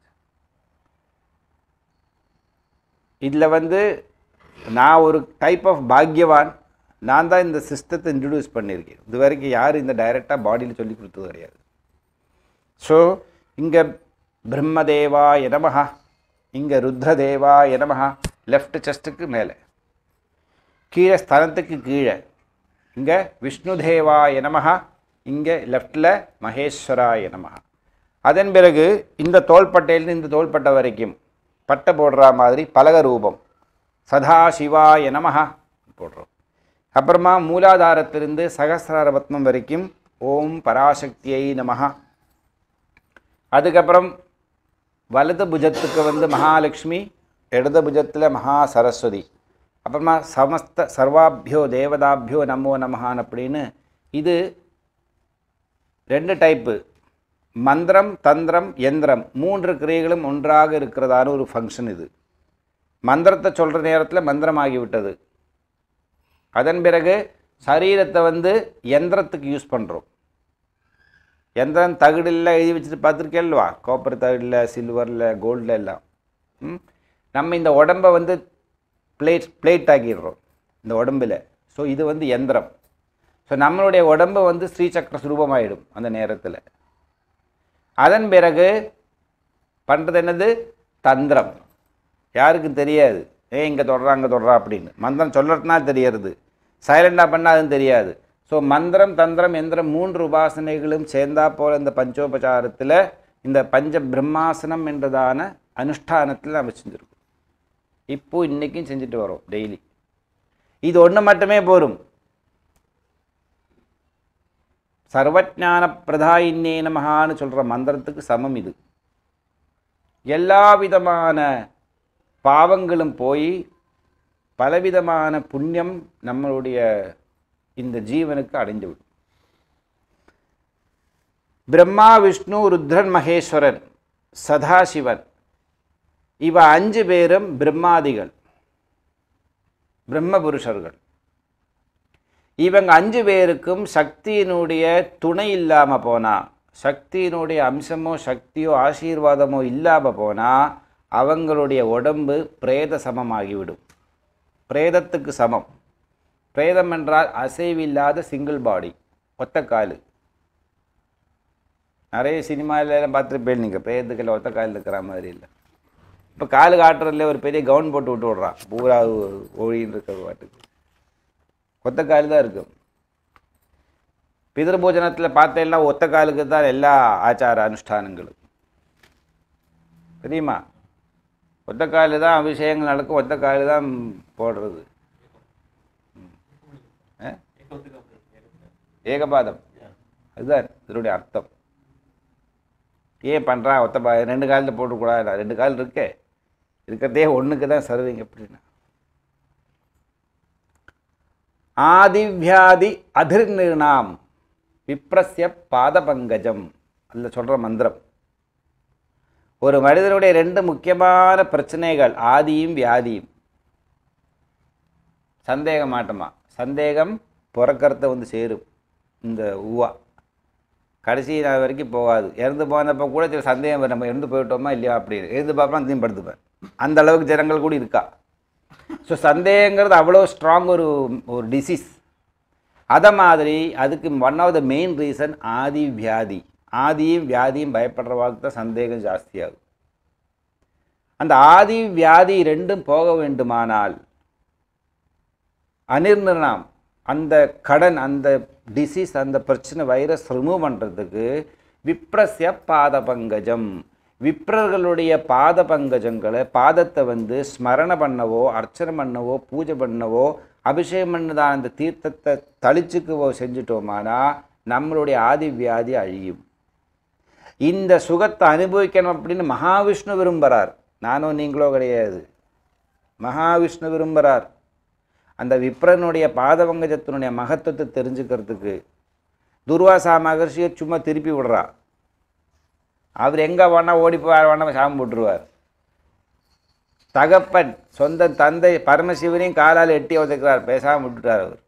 இதில் வந்து நான் ஒரு டைப் ஆஃப் பாக்யவான் நான் தான் இந்த சிஸ்டத்தை இன்ட்ரடியூஸ் பண்ணியிருக்கேன் இது வரைக்கும் யாரும் இந்த டைரெக்டாக பாடியில் சொல்லி கொடுத்தது கிடையாது ஸோ இங்கே பிரம்மதேவா எனமஹா இங்கே ருத்ரதேவா எனமஹா லெஃப்ட் செஸ்ட்டுக்கு மேலே கீழே ஸ்தலத்துக்கு கீழே இங்கே விஷ்ணுதேவா எனமஹா இங்கே லெஃப்டில் மகேஸ்வராய நமஹா அதன் பிறகு இந்த தோள்பட்டையிலிருந்து இந்த தோள்பட்டை வரைக்கும் பட்டை போடுற மாதிரி பலக ரூபம் சதா சிவாய நமஹா போடுறோம் அப்புறமா மூலாதாரத்திலிருந்து சகசிரார பத்மம் வரைக்கும் ஓம் பராசக்தியை நமஹா அதுக்கப்புறம் வலது புஜத்துக்கு வந்து மகாலட்சுமி இடது புஜத்தில் மகா சரஸ்வதி அப்புறமா சமஸ்த சர்வாபியோ தேவதாபியோ நமோ நமஹான் அப்படின்னு இது ரெண்டு டைப்பு மந்திரம் தந்திரம் யந்திரம் மூன்று கிரியைகளும் ஒன்றாக இருக்கிறதான ஒரு ஃபங்க்ஷன் இது மந்திரத்தை சொல்கிற நேரத்தில் மந்திரமாகிவிட்டது அதன் பிறகு சரீரத்தை வந்து யந்திரத்துக்கு யூஸ் பண்ணுறோம் எந்திரம் தகுடில் எழுதி வச்சுட்டு பார்த்துருக்கேல்வா காப்பர் தகுடில் சில்வரில் கோல்டில் எல்லாம் ம்? நம்ம இந்த உடம்பை வந்து பிளேட் பிளேட் ஆக்கிடுறோம் இந்த உடம்பில் ஸோ இது வந்து எந்திரம் ஸோ நம்மளுடைய உடம்பு வந்து ஸ்ரீசக்கர சுரூபமாயிடும் அந்த நேரத்தில் அதன் பிறகு பண்ணுறது என்னது தந்திரம் யாருக்கும் தெரியாது ஏ இங்கே தொடரா அங்கே தொடரா அப்படின்னு மந்திரம் சொல்கிறதுனா தெரியறது சைலண்டாக பண்ணால் அதுவும் தெரியாது ஸோ மந்திரம் தந்திரம் எந்திரம் மூன்று உபாசனைகளும் சேர்ந்தா போல இந்த பஞ்சோபசாரத்தில் இந்த பஞ்ச பிரம்மாசனம் என்றதான அனுஷ்டானத்தில் நம்ம செஞ்சுருக்கோம் இப்போ இன்றைக்கும் செஞ்சுட்டு வரோம் டெய்லி இது ஒன்று மட்டுமே போரும் சர்வஜான பிரதாயின்னே நமகான்னு சொல்கிற மந்திரத்துக்கு சமம் இது எல்லா விதமான பாவங்களும் போய் பலவிதமான புண்ணியம் நம்மளுடைய இந்த ஜீவனுக்கு அடைந்துவிடும் பிரம்மா விஷ்ணு ருத்ரன் மகேஸ்வரன் சதாசிவன் இவ அஞ்சு பேரும் பிரம்மாதிகள் பிரம்ம புருஷர்கள் இவங்க அஞ்சு பேருக்கும் சக்தியினுடைய துணை இல்லாமல் போனால் சக்தியினுடைய அம்சமோ சக்தியோ ஆசீர்வாதமோ இல்லாமல் போனால் அவங்களுடைய உடம்பு பிரேத சமமாகிவிடும் பிரேதத்துக்கு சமம் பிரேதம் என்றால் அசைவில்லாத சிங்கிள் பாடி ஒத்த காலு நிறைய சினிமாவில பார்த்துருப்பேன் நீங்கள் பிரேதத்துக்கில் ஒத்த கால் இருக்கிற மாதிரி இல்லை இப்போ காலு காட்டுறதுல ஒரு பெரிய கவுன் போட்டு விட்டு விட்றான் பூரா ஒழின்னு இருக்கிற பாட்டுக்கு ஒத்த கால் தான் இருக்கும் பிதர்போஜனத்தில் பார்த்தேன்னா ஒத்த காலுக்கு தான் எல்லா ஆச்சார அனுஷ்டானங்களும் தெரியுமா ஒத்த காலு தான் அபிஷேகங்கள் நடக்கும் ஒத்த காலு தான் போடுறது ஆ? ஏகத்துக்கு அப்படி ஏகத்துக்கு. ஏகபாதம் அதுதான் இதனுடைய அர்த்தம் ஏன் பண்ணுறான் ஒத்த பா ரெண்டு காலில் போட்டுக்கூடாது ரெண்டு கால் இருக்கே இருக்கிறதே ஒன்றுக்கு தான் சர்விங் எப்படின்னா ஆதிவியாதி அதிர்நிர்ணாம் விப்ரஸ்ய பாதபங்கஜம் அதில் சொல்கிற மந்திரம் ஒரு மனிதனுடைய ரெண்டு முக்கியமான பிரச்சனைகள் ஆதியும் வியாதியும் சந்தேகம் மாட்டோமா சந்தேகம் பிறக்கறத வந்து சேரும் இந்த ஊவா கடைசி நாள் வரைக்கும் போகாது இறந்து போனப்போ கூட சில சந்தேகம் வரும், நம்ம இறந்து போயிட்டோமா இல்லையா அப்படின்னு இறந்து பார்ப்போம் திரும்பி படுத்துப்பேன் அந்த அளவுக்கு ஜனங்கள் கூட இருக்கா ஸோ சந்தேகங்கிறது அவ்வளோ ஸ்ட்ராங் ஒரு ஒரு டிசீஸ் அதை மாதிரி அதுக்கு one of the main reason ஆதி வியாதி ஆதியும் வியாதியும் பயப்படுறவாளுக்கு தான் சந்தேகம் ஜாஸ்தியாகும் அந்த ஆதி வியாதி ரெண்டும் போக வேண்டுமானால் அனிர்ணம் அந்த கடன் அந்த டிசீஸ் அந்த பிரச்சனை வைரஸ் ரிமூவ் பண்ணுறதுக்கு விப்ரஸ்ய பாத பங்கஜம் விப்ரர்களுடைய பாத பங்கஜங்களை பாதத்தை வந்து ஸ்மரண பண்ணவோ அர்ச்சனை பண்ணவோ பூஜை பண்ணவோ அபிஷேகம் பண்ணதான் அந்த தீர்த்தத்தை தளிச்சுக்குவோ செஞ்சுட்டோமானா நம்மளுடைய ஆதி வியாதி அழியும் இந்த சுகத்தை அனுபவிக்கணும் அப்படின்னு மகாவிஷ்ணு விரும்புகிறார் நானும் நீங்களோ கிடையாது மகாவிஷ்ணு விரும்புகிறார் அந்த விப்ரனுடைய பாதவங்கஜத்தினுடைய மகத்துவத்தை தெரிஞ்சுக்கிறதுக்கு துர்வாசா மகர்ஷியை சும்மா திருப்பி விடுறா அவர் எங்கே வேணால் ஓடி போய் வேணால் சாமி போட்டுருவார் தகப்பன் சொந்த தந்தை பரமசிவனையும் காலால் எட்டி உதைக்கிறார் பேசாமல் விட்டுட்டார் அவர்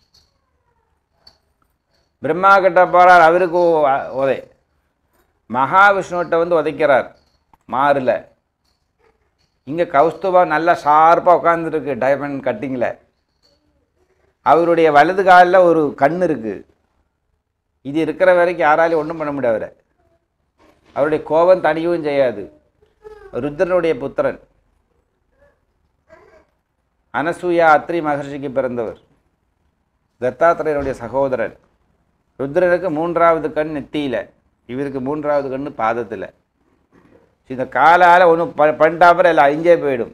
பிரம்மா கிட்ட போகிறார் அவருக்கு உ- உதை மகாவிஷ்ணுகிட்ட வந்து உதைக்கிறார் மாறில் இங்கே கௌஸ்துபா நல்லா ஷார்ப்பாக உட்காந்துருக்கு டைமண்ட் கட்டிங்கில் அவருடைய வலது காலில் ஒரு கண் இருக்குது இது இருக்கிற வரைக்கும் யாராலையும் ஒன்றும் பண்ண முடியாது அவரை அவருடைய கோபம் தணியவும் செய்யாது ருத்ரனுடைய புத்திரன் அனசூயா அத்ரி மகர்ஷிக்கு பிறந்தவர் தத்தாத்திரேயனுடைய சகோதரன் ருத்ரனுக்கு மூன்றாவது கண் நெத்தியில் இவருக்கு மூன்றாவது கண் பாதத்தில் இந்த காலால் ஒன்று ப பண்ணிட்டாப்புறம் எல்லாம் அழிஞ்சே போயிடும்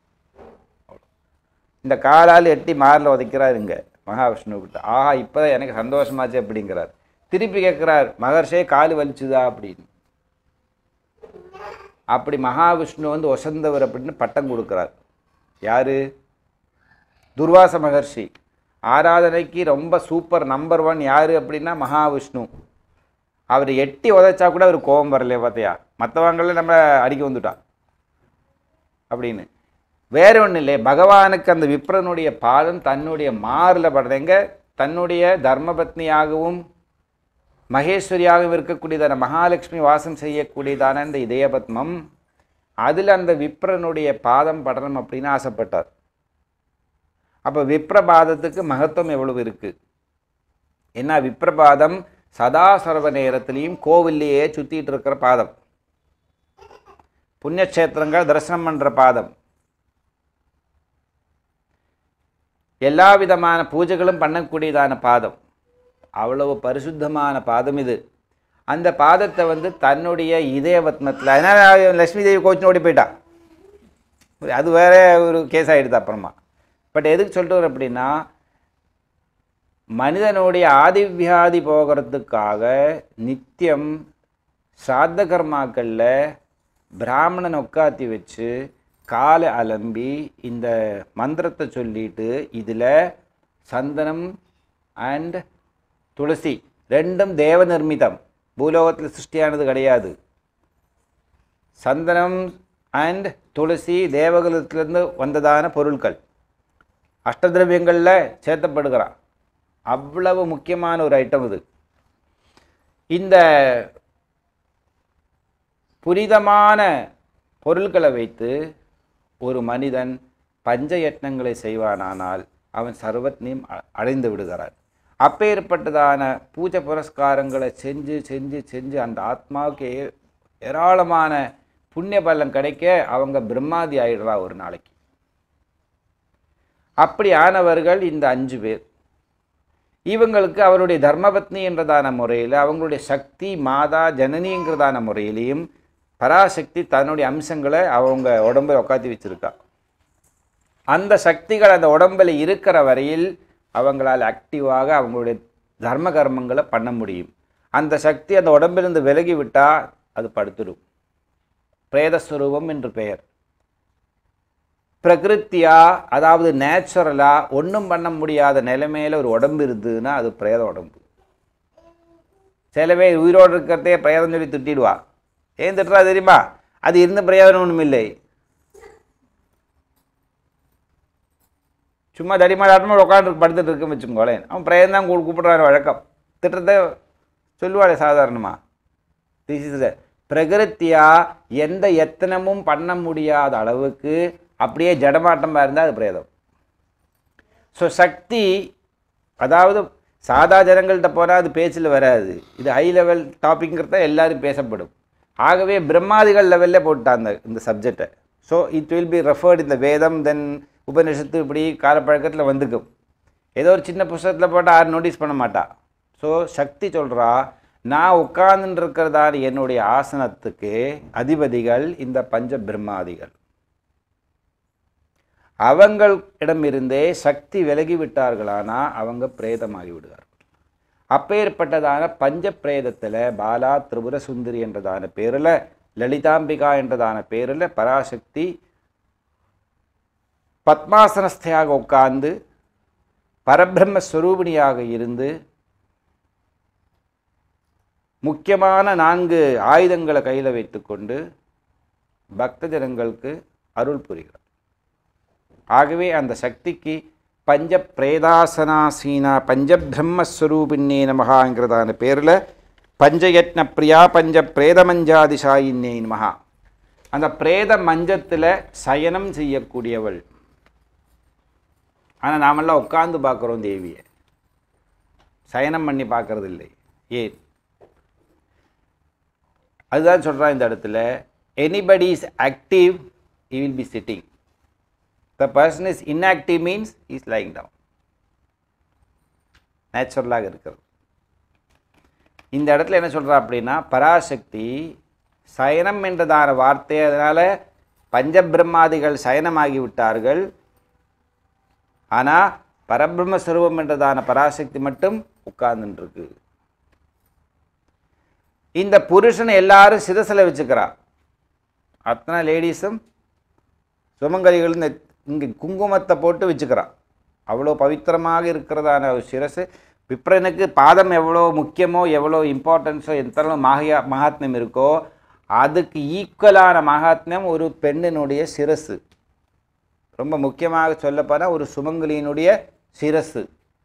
இந்த காலால் எட்டி மாரில் உதைக்கிறாருங்க மகாவிஷ்ணு கிட்ட ஆஹா இப்போதான் எனக்கு சந்தோஷமாச்சு அப்படிங்கிறார் திருப்பி கேட்குறார் மகர்ஷே கால் வலிச்சுதா அப்படின்னு அப்படி மகாவிஷ்ணு வந்து ஒசந்தவர் அப்படின்னு பட்டம் கொடுக்குறார் யாரு துர்வாச மகர்ஷி ஆராதனைக்கு ரொம்ப சூப்பர் நம்பர் ஒன் யார் அப்படின்னா மகாவிஷ்ணு அவர் எட்டி உதைச்சா கூட அவர் கோபம் வரலையே பார்த்தியா மற்றவங்கள நம்ம அடிக்க வந்துட்டான் அப்படின்னு வேற ஒன்றும் இல்லை பகவானுக்கு அந்த விப்ரனுடைய பாதம் தன்னுடைய மாறில் படுறதுங்க தன்னுடைய தர்மபத்னியாகவும் மகேஸ்வரியாகவும் இருக்கக்கூடியதான மகாலட்சுமி வாசம் செய்யக்கூடியதான இந்த இதயபத்மம் அதில் அந்த விப்ரனுடைய பாதம் படணும் அப்படின்னு ஆசைப்பட்டார் அப்போ விப்ரபாதத்துக்கு மகத்துவம் எவ்வளவு இருக்குது ஏன்னா விப்ரபாதம் சதா சர்வ நேரத்திலையும் கோவில்லையே சுற்றிட்டு இருக்கிற பாதம் புண்ணியக்ஷேத்திரங்கள் தரிசனம் பண்ணுற பாதம் எல்லா விதமான பூஜைகளும் பண்ணக்கூடியதான பாதம் அவ்வளவு பரிசுத்தமான பாதம் இது அந்த பாதத்தை வந்து தன்னுடைய இதய பத்மத்தில் அதனால் லக்ஷ்மி தேவி கோச்சின்னு ஓடி போயிட்டா அது வேற ஒரு கேஸ் ஆகிடுது அப்புறமா பட் எதுக்கு சொல்லிட்டு வரேன் அப்படின்னா மனிதனுடைய ஆதிவியாதி போகிறதுக்காக நித்தியம் சாத்த கர்மாக்களில் பிராமணன் உட்காத்தி வச்சு காலை அலம்பி இந்த மந்திரத்தை சொல்லிட்டு இதில் சந்தனம் அண்ட் துளசி ரெண்டும் தேவ நிர்மிதம் பூலோகத்தில் சிருஷ்டியானது கிடையாது சந்தனம் அண்ட் துளசி தேவகுலத்திலிருந்து வந்ததான பொருட்கள் அஷ்டதிரவியங்களில் சேர்த்தப்படுகிறான் அவ்வளவு முக்கியமான ஒரு ஐட்டம் இது இந்த புனிதமான பொருட்களை வைத்து ஒரு மனிதன் பஞ்சயத்னங்களை செய்வானானால் அவன் சர்வத்னையும் அ- அடைந்து விடுகிறான் அப்பேற்பட்டதான பூஜை புரஸ்காரங்களை செஞ்சு செஞ்சு செஞ்சு அந்த ஆத்மாவுக்கு ஏ- ஏராளமான புண்ணிய பலன் கிடைக்க அவங்க பிரம்மாதி ஆயிடுறா ஒரு நாளைக்கு அப்படி ஆனவர்கள் இந்த அஞ்சு பேர் இவங்களுக்கு அவருடைய தர்மபத்னி என்றதான முறையில் அவங்களுடைய சக்தி மாதா ஜனனிங்கிறதான முறையிலையும் பராசக்தி தன்னுடைய அம்சங்களை அவங்க உடம்புல உட்காத்தி வச்சிருக்கா அந்த சக்திகள் அந்த உடம்புல இருக்கிற வரையில் அவங்களால் ஆக்டிவாக அவங்களுடைய தர்ம கர்மங்களை பண்ண முடியும் அந்த சக்தி அந்த உடம்பிலிருந்து விலகி விட்டால் அது படுத்துடும் பிரேதஸ்வரூபம் என்று பெயர் பிரகிருத்தியா அதாவது நேச்சுரலா ஒன்றும் பண்ண முடியாத நிலைமையில ஒரு உடம்பு இருந்ததுன்னா அது பிரேத உடம்பு சில பேர் உயிரோடு இருக்கிறதே பிரேதம் சொல்லி திட்டிடுவா ஏன் திட்டுறா தெரியுமா அது இருந்த பிரயோஜனம் ஒன்றும் இல்லை சும்மா தடிமாடாட்டமாக உட்காந்து படுத்துட்டு இருக்குன்னு வச்சுக்கோங்களேன் அவன் பிரேதம் தான் கூப்பிடுறான் வழக்கம் திட்டுறத சொல்லுவாளே சாதாரணமா திஸ் இஸ் பிரகிருத்தியா எந்த எத்தனமும் பண்ண முடியாத அளவுக்கு அப்படியே ஜடமாட்டமாக இருந்தால் அது பிரேதம் ஸோ சக்தி அதாவது சாதா ஜனங்கள்கிட்ட போனால் அது பேச்சில் வராது இது ஹை லெவல் டாபிக்ங்கிறத எல்லாரும் பேசப்படும் ஆகவே பிரம்மாதிகள் லெவலில் போட்டாங்க இந்த சப்ஜெக்டை so it will be referred இந்த வேதம் தென் உபநிஷத்து இப்படி காலப்பழக்கத்தில் வந்துக்கும் ஏதோ ஒரு சின்ன புஸ்தகத்தில் போட்டால் யாரும் நோட்டீஸ் பண்ண மாட்டா ஸோ சக்தி சொல்கிறா நான் உட்கார்ந்துட்டு இருக்கிறதான என்னுடைய ஆசனத்துக்கு அதிபதிகள் இந்த பஞ்ச பிரம்மாதிகள் அவங்களிடமிருந்தே சக்தி விலகி விட்டார்களானா அவங்க பிரேதமாகி விடுவார்கள் அப்பேற்பட்டதான பஞ்ச பிரேதத்தில் பாலா திரிபுர சுந்தரி என்றதான பேரில் லலிதாம்பிகா என்றதான பேரில் பராசக்தி பத்மாசனஸ்தையாக உட்கார்ந்து பரபிரம்ம ஸ்வரூபிணியாக இருந்து முக்கியமான நான்கு ஆயுதங்களை கையில் வைத்துக்கொண்டு பக்த ஜனங்களுக்கு அருள் புரிகிறார் ஆகவே அந்த சக்திக்கு பஞ்ச பிரேதாசனாசீனா பஞ்ச பிரம்மஸ்வரூபின்னே நமகாங்கிறதான பேரில் பஞ்சயத்ன பிரியா பஞ்ச பிரேதமஞ்சாதிசாயின்னே நமகா அந்த பிரேத மஞ்சத்தில் சயனம் செய்யக்கூடியவள் ஆனால் நாமெல்லாம் உட்கார்ந்து பார்க்குறோம் தேவியை சயனம் பண்ணி பார்க்கறது இல்லை ஏன் அதுதான் சொல்கிறான் இந்த இடத்துல anybody is active he will be sitting the person is inactive means he is lying down நேச்சுரலாக இருக்கிறது இந்த இடத்துல என்ன சொல்கிறா அப்படின்னா பராசக்தி சயனம் என்றதான வார்த்தை அதனால் பஞ்சபிரம்மாதிகள் சயனமாகி விட்டார்கள் ஆனால் பரபிரம்ம ஸ்வரூபம் என்றதான பராசக்தி மட்டும் உட்கார்ந்துருக்கு இந்த புருஷனை எல்லாரும் சிரசில் வச்சுக்கிறா அத்தனை லேடிஸும் சுமங்கலிகள் இந்த இங்கே குங்குமத்தை போட்டு வச்சுக்கிறா அவ்வளோ பவித்திரமாக இருக்கிறதான ஒரு சிரசு விப்ரனுக்கு பாதம் எவ்வளோ முக்கியமோ எவ்வளோ இம்பார்ட்டன்ஸோ எத்தனை மகையா மகாத்மியம் இருக்கோ அதுக்கு ஈக்குவலான மகாத்மியம் ஒரு பெண்ணினுடைய சிரசு ரொம்ப முக்கியமாக சொல்லப்போனால் ஒரு சுமங்கலியினுடைய சிரசு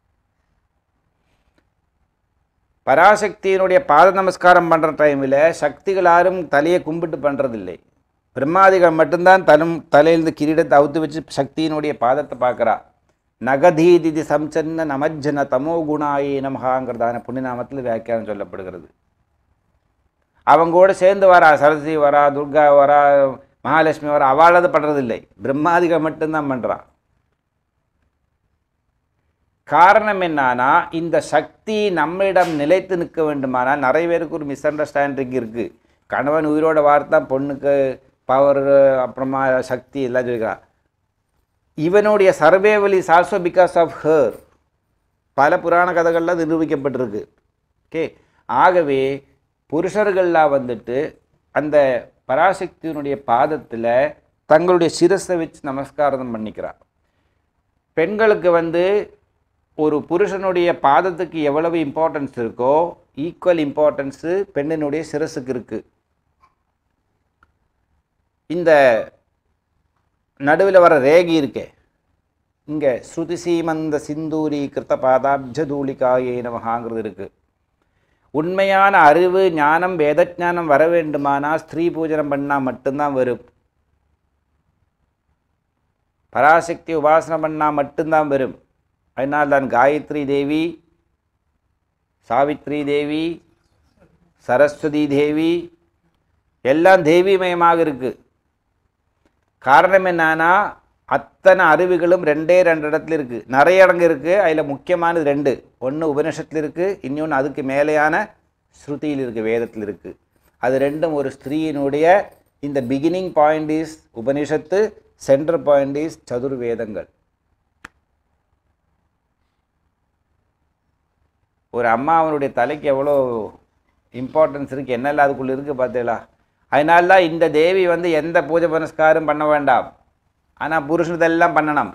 பராசக்தியினுடைய பாத நமஸ்காரம் பண்ணுற டைமில் சக்திகள் யாரும் தலையை கும்பிட்டு பண்ணுறதில்லை பிரம்மாதிகள் மட்டும்தான் தலும் தலையிலிருந்து கிரீடத்தை அவுத்து வச்சு சக்தியினுடைய பாதத்தை பார்க்குறா நகதீதிதி சம்சன்ன நமஜ்ஜன தமோ குணாயே நமகாங்கிறதான புண்ணியநாமத்தில் வியாக்கியானம் சொல்லப்படுகிறது அவங்க கூட சேர்ந்து வரா சரஸ்வதி வரா துர்கா வரா மகாலட்சுமி வரா அவள் அது பண்ணுறதில்லை பிரம்மாதிகள் மட்டும்தான் பண்ணுறா காரணம் என்னன்னா இந்த சக்தி நம்மிடம் நிலைத்து நிற்க வேண்டுமானால் நிறைய பேருக்கு ஒரு மிஸ் அண்டர்ஸ்டாண்டிங் இருக்குது கணவன் உயிரோட வார்த்தான் பொண்ணுக்கு பவர் அப்புறமா சக்தி எல்லாம் சொல்லிக்கிறான் இவனுடைய survival is also because of her பல புராண கதைகளில் அது நிரூபிக்கப்பட்டிருக்கு ஓகே ஆகவே புருஷர்கள்லாம் வந்துட்டு அந்த பராசக்தியினுடைய பாதத்தில் தங்களுடைய சிரஸை வச்சு நமஸ்காரம் பண்ணிக்கிறா பெண்களுக்கு வந்து ஒரு புருஷனுடைய பாதத்துக்கு எவ்வளவு இம்பார்ட்டன்ஸ் இருக்கோ ஈக்குவல் இம்பார்ட்டன்ஸு பெண்ணினுடைய சிரஸுக்கு இருக்குது இந்த நடுவில் வர ரேகி இருக்கே இங்கே ஸ்ருதி சீமந்த சிந்தூரி கிருத்த பாதாப்ஜ தூளிகாயே நமகாங்கிறது இருக்குது உண்மையான அறிவு ஞானம் வேதஞானம் வர வேண்டுமானால் ஸ்திரீ பூஜனம் பண்ணால் மட்டும்தான் வரும் பராசக்தி உபாசனை பண்ணால் மட்டும்தான் வரும் அதனால் தான் காயத்ரி தேவி சாவித்ரி தேவி சரஸ்வதி தேவி எல்லாம் தேவிமயமாக இருக்குது காரணம் என்னன்னா அத்தனை அறிவுகளும் ரெண்டே ரெண்டு இடத்துல இருக்குது நிறைய இடங்க இருக்குது அதில் முக்கியமானது ரெண்டு ஒன்று உபனிஷத்தில் இருக்குது இன்னொன்று அதுக்கு மேலேயான ஸ்ருதியில் இருக்குது வேதத்தில் இருக்குது அது ரெண்டும் ஒரு ஸ்திரீயினுடைய இந்த beginning point is Upanishad centre point is சதுர்வேதங்கள் ஒரு அம்மா அவனுடைய தலைக்கு எவ்வளோ இம்பார்ட்டன்ஸ் இருக்குது என்னெல்லாம் அதுக்குள்ளே இருக்குது பார்த்தீங்களா அதனால தான் இந்த தேவி வந்து எந்த பூஜை புனஸ்காரம் பண்ண வேண்டாம் ஆனால் புருஷனதெல்லாம் பண்ணணும்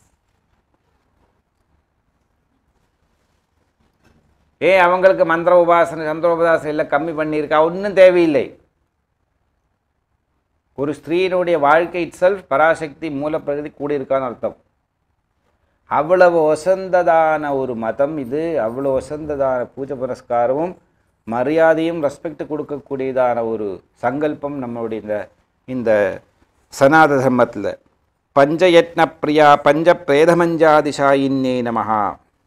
ஏன் அவங்களுக்கு மந்திர உபாசனை சந்திர உபாசனை இல்லை கம்மி பண்ணியிருக்கா ஒன்றும் தேவையில்லை ஒரு ஸ்திரீனுடைய வாழ்க்கை இட் செல்ஃப் பராசக்தி மூலப்பிரகதி கூடியிருக்கான்னு அர்த்தம் அவ்வளவு ஒசந்ததான ஒரு மதம் இது அவ்வளோ ஒசந்ததான பூஜை புரஸ்காரமும் மரியாதையும் ரெஸ்பெக்ட் கொடுக்கக்கூடியதான ஒரு சங்கல்பம் நம்மளுடைய இந்த இந்த சனாத தர்மத்தில் பஞ்சயத்ன பிரியா பஞ்ச பிரேதமஞ்சாதிஷாயின்னே நமஹா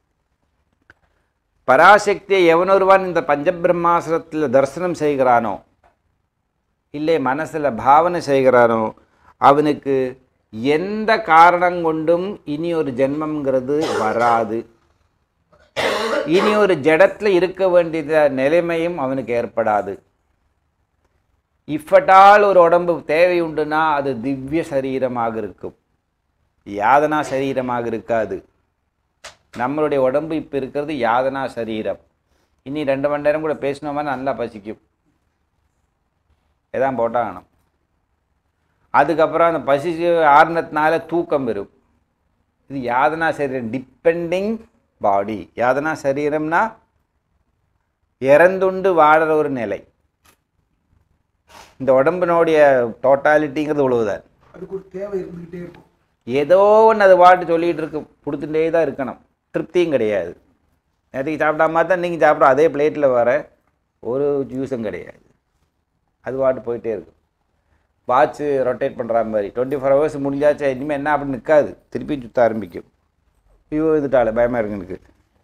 பராசக்தியை எவனொருவன் இந்த பஞ்சபிரம்மாசுரத்தில் தரிசனம் செய்கிறானோ இல்லை மனசில் பாவனை செய்கிறானோ அவனுக்கு எந்த காரணம் கொண்டும் இனி ஒரு ஜென்மங்கிறது வராது இனி ஒரு ஜடத்தில் இருக்க வேண்டிய நிலைமையும் அவனுக்கு ஏற்படாது இஃபட்டால் ஒரு உடம்பு தேவை உண்டுனா அது திவ்ய சரீரமாக இருக்கும் யாதனா சரீரமாக இருக்காது நம்மளுடைய உடம்பு இப்போ இருக்கிறது யாதனா சரீரம் இனி ரெண்டு மணி நேரம் கூட பேசினோமா நல்லா பசிக்கும் எதான் போட்டாகணும் அதுக்கப்புறம் அந்த பசி ஆறுனத்தினால தூக்கம் வரும் இது யாதனா சரீரம் டிபெண்டிங் பாடி யாதனா சரீரம்னா இறந்துண்டு வாழற ஒரு நிலை இந்த உடம்பினுடைய டோட்டாலிட்டிங்கிறது இவ்வளவுதான் அதுக்கு ஒரு தேவை இருந்துக்கிட்டே இருக்கும் ஏதோ ஒன்று அது பாட்டு சொல்லிகிட்டு இருக்கு கொடுத்துட்டே தான் இருக்கணும் திருப்தியும் கிடையாது நேற்றுக்கு சாப்பிடாம தான் நீங்கள் சாப்பிட்ற அதே பிளேட்டில் வர ஒரு ஜூஸும் கிடையாது அது பாட்டு போயிட்டே இருக்கும் வாட்ச் ரொட்டேட் பண்ணுற மாதிரி டுவெண்ட்டி ஃபோர் ஹவர்ஸ் முடிஞ்சாச்சு இனிமேல் என்ன அப்படி நிற்காது திருப்பி சுற்ற ஆரம்பிக்கும் ஐயோ இதுட்டால பயமாக இருக்கு எனக்கு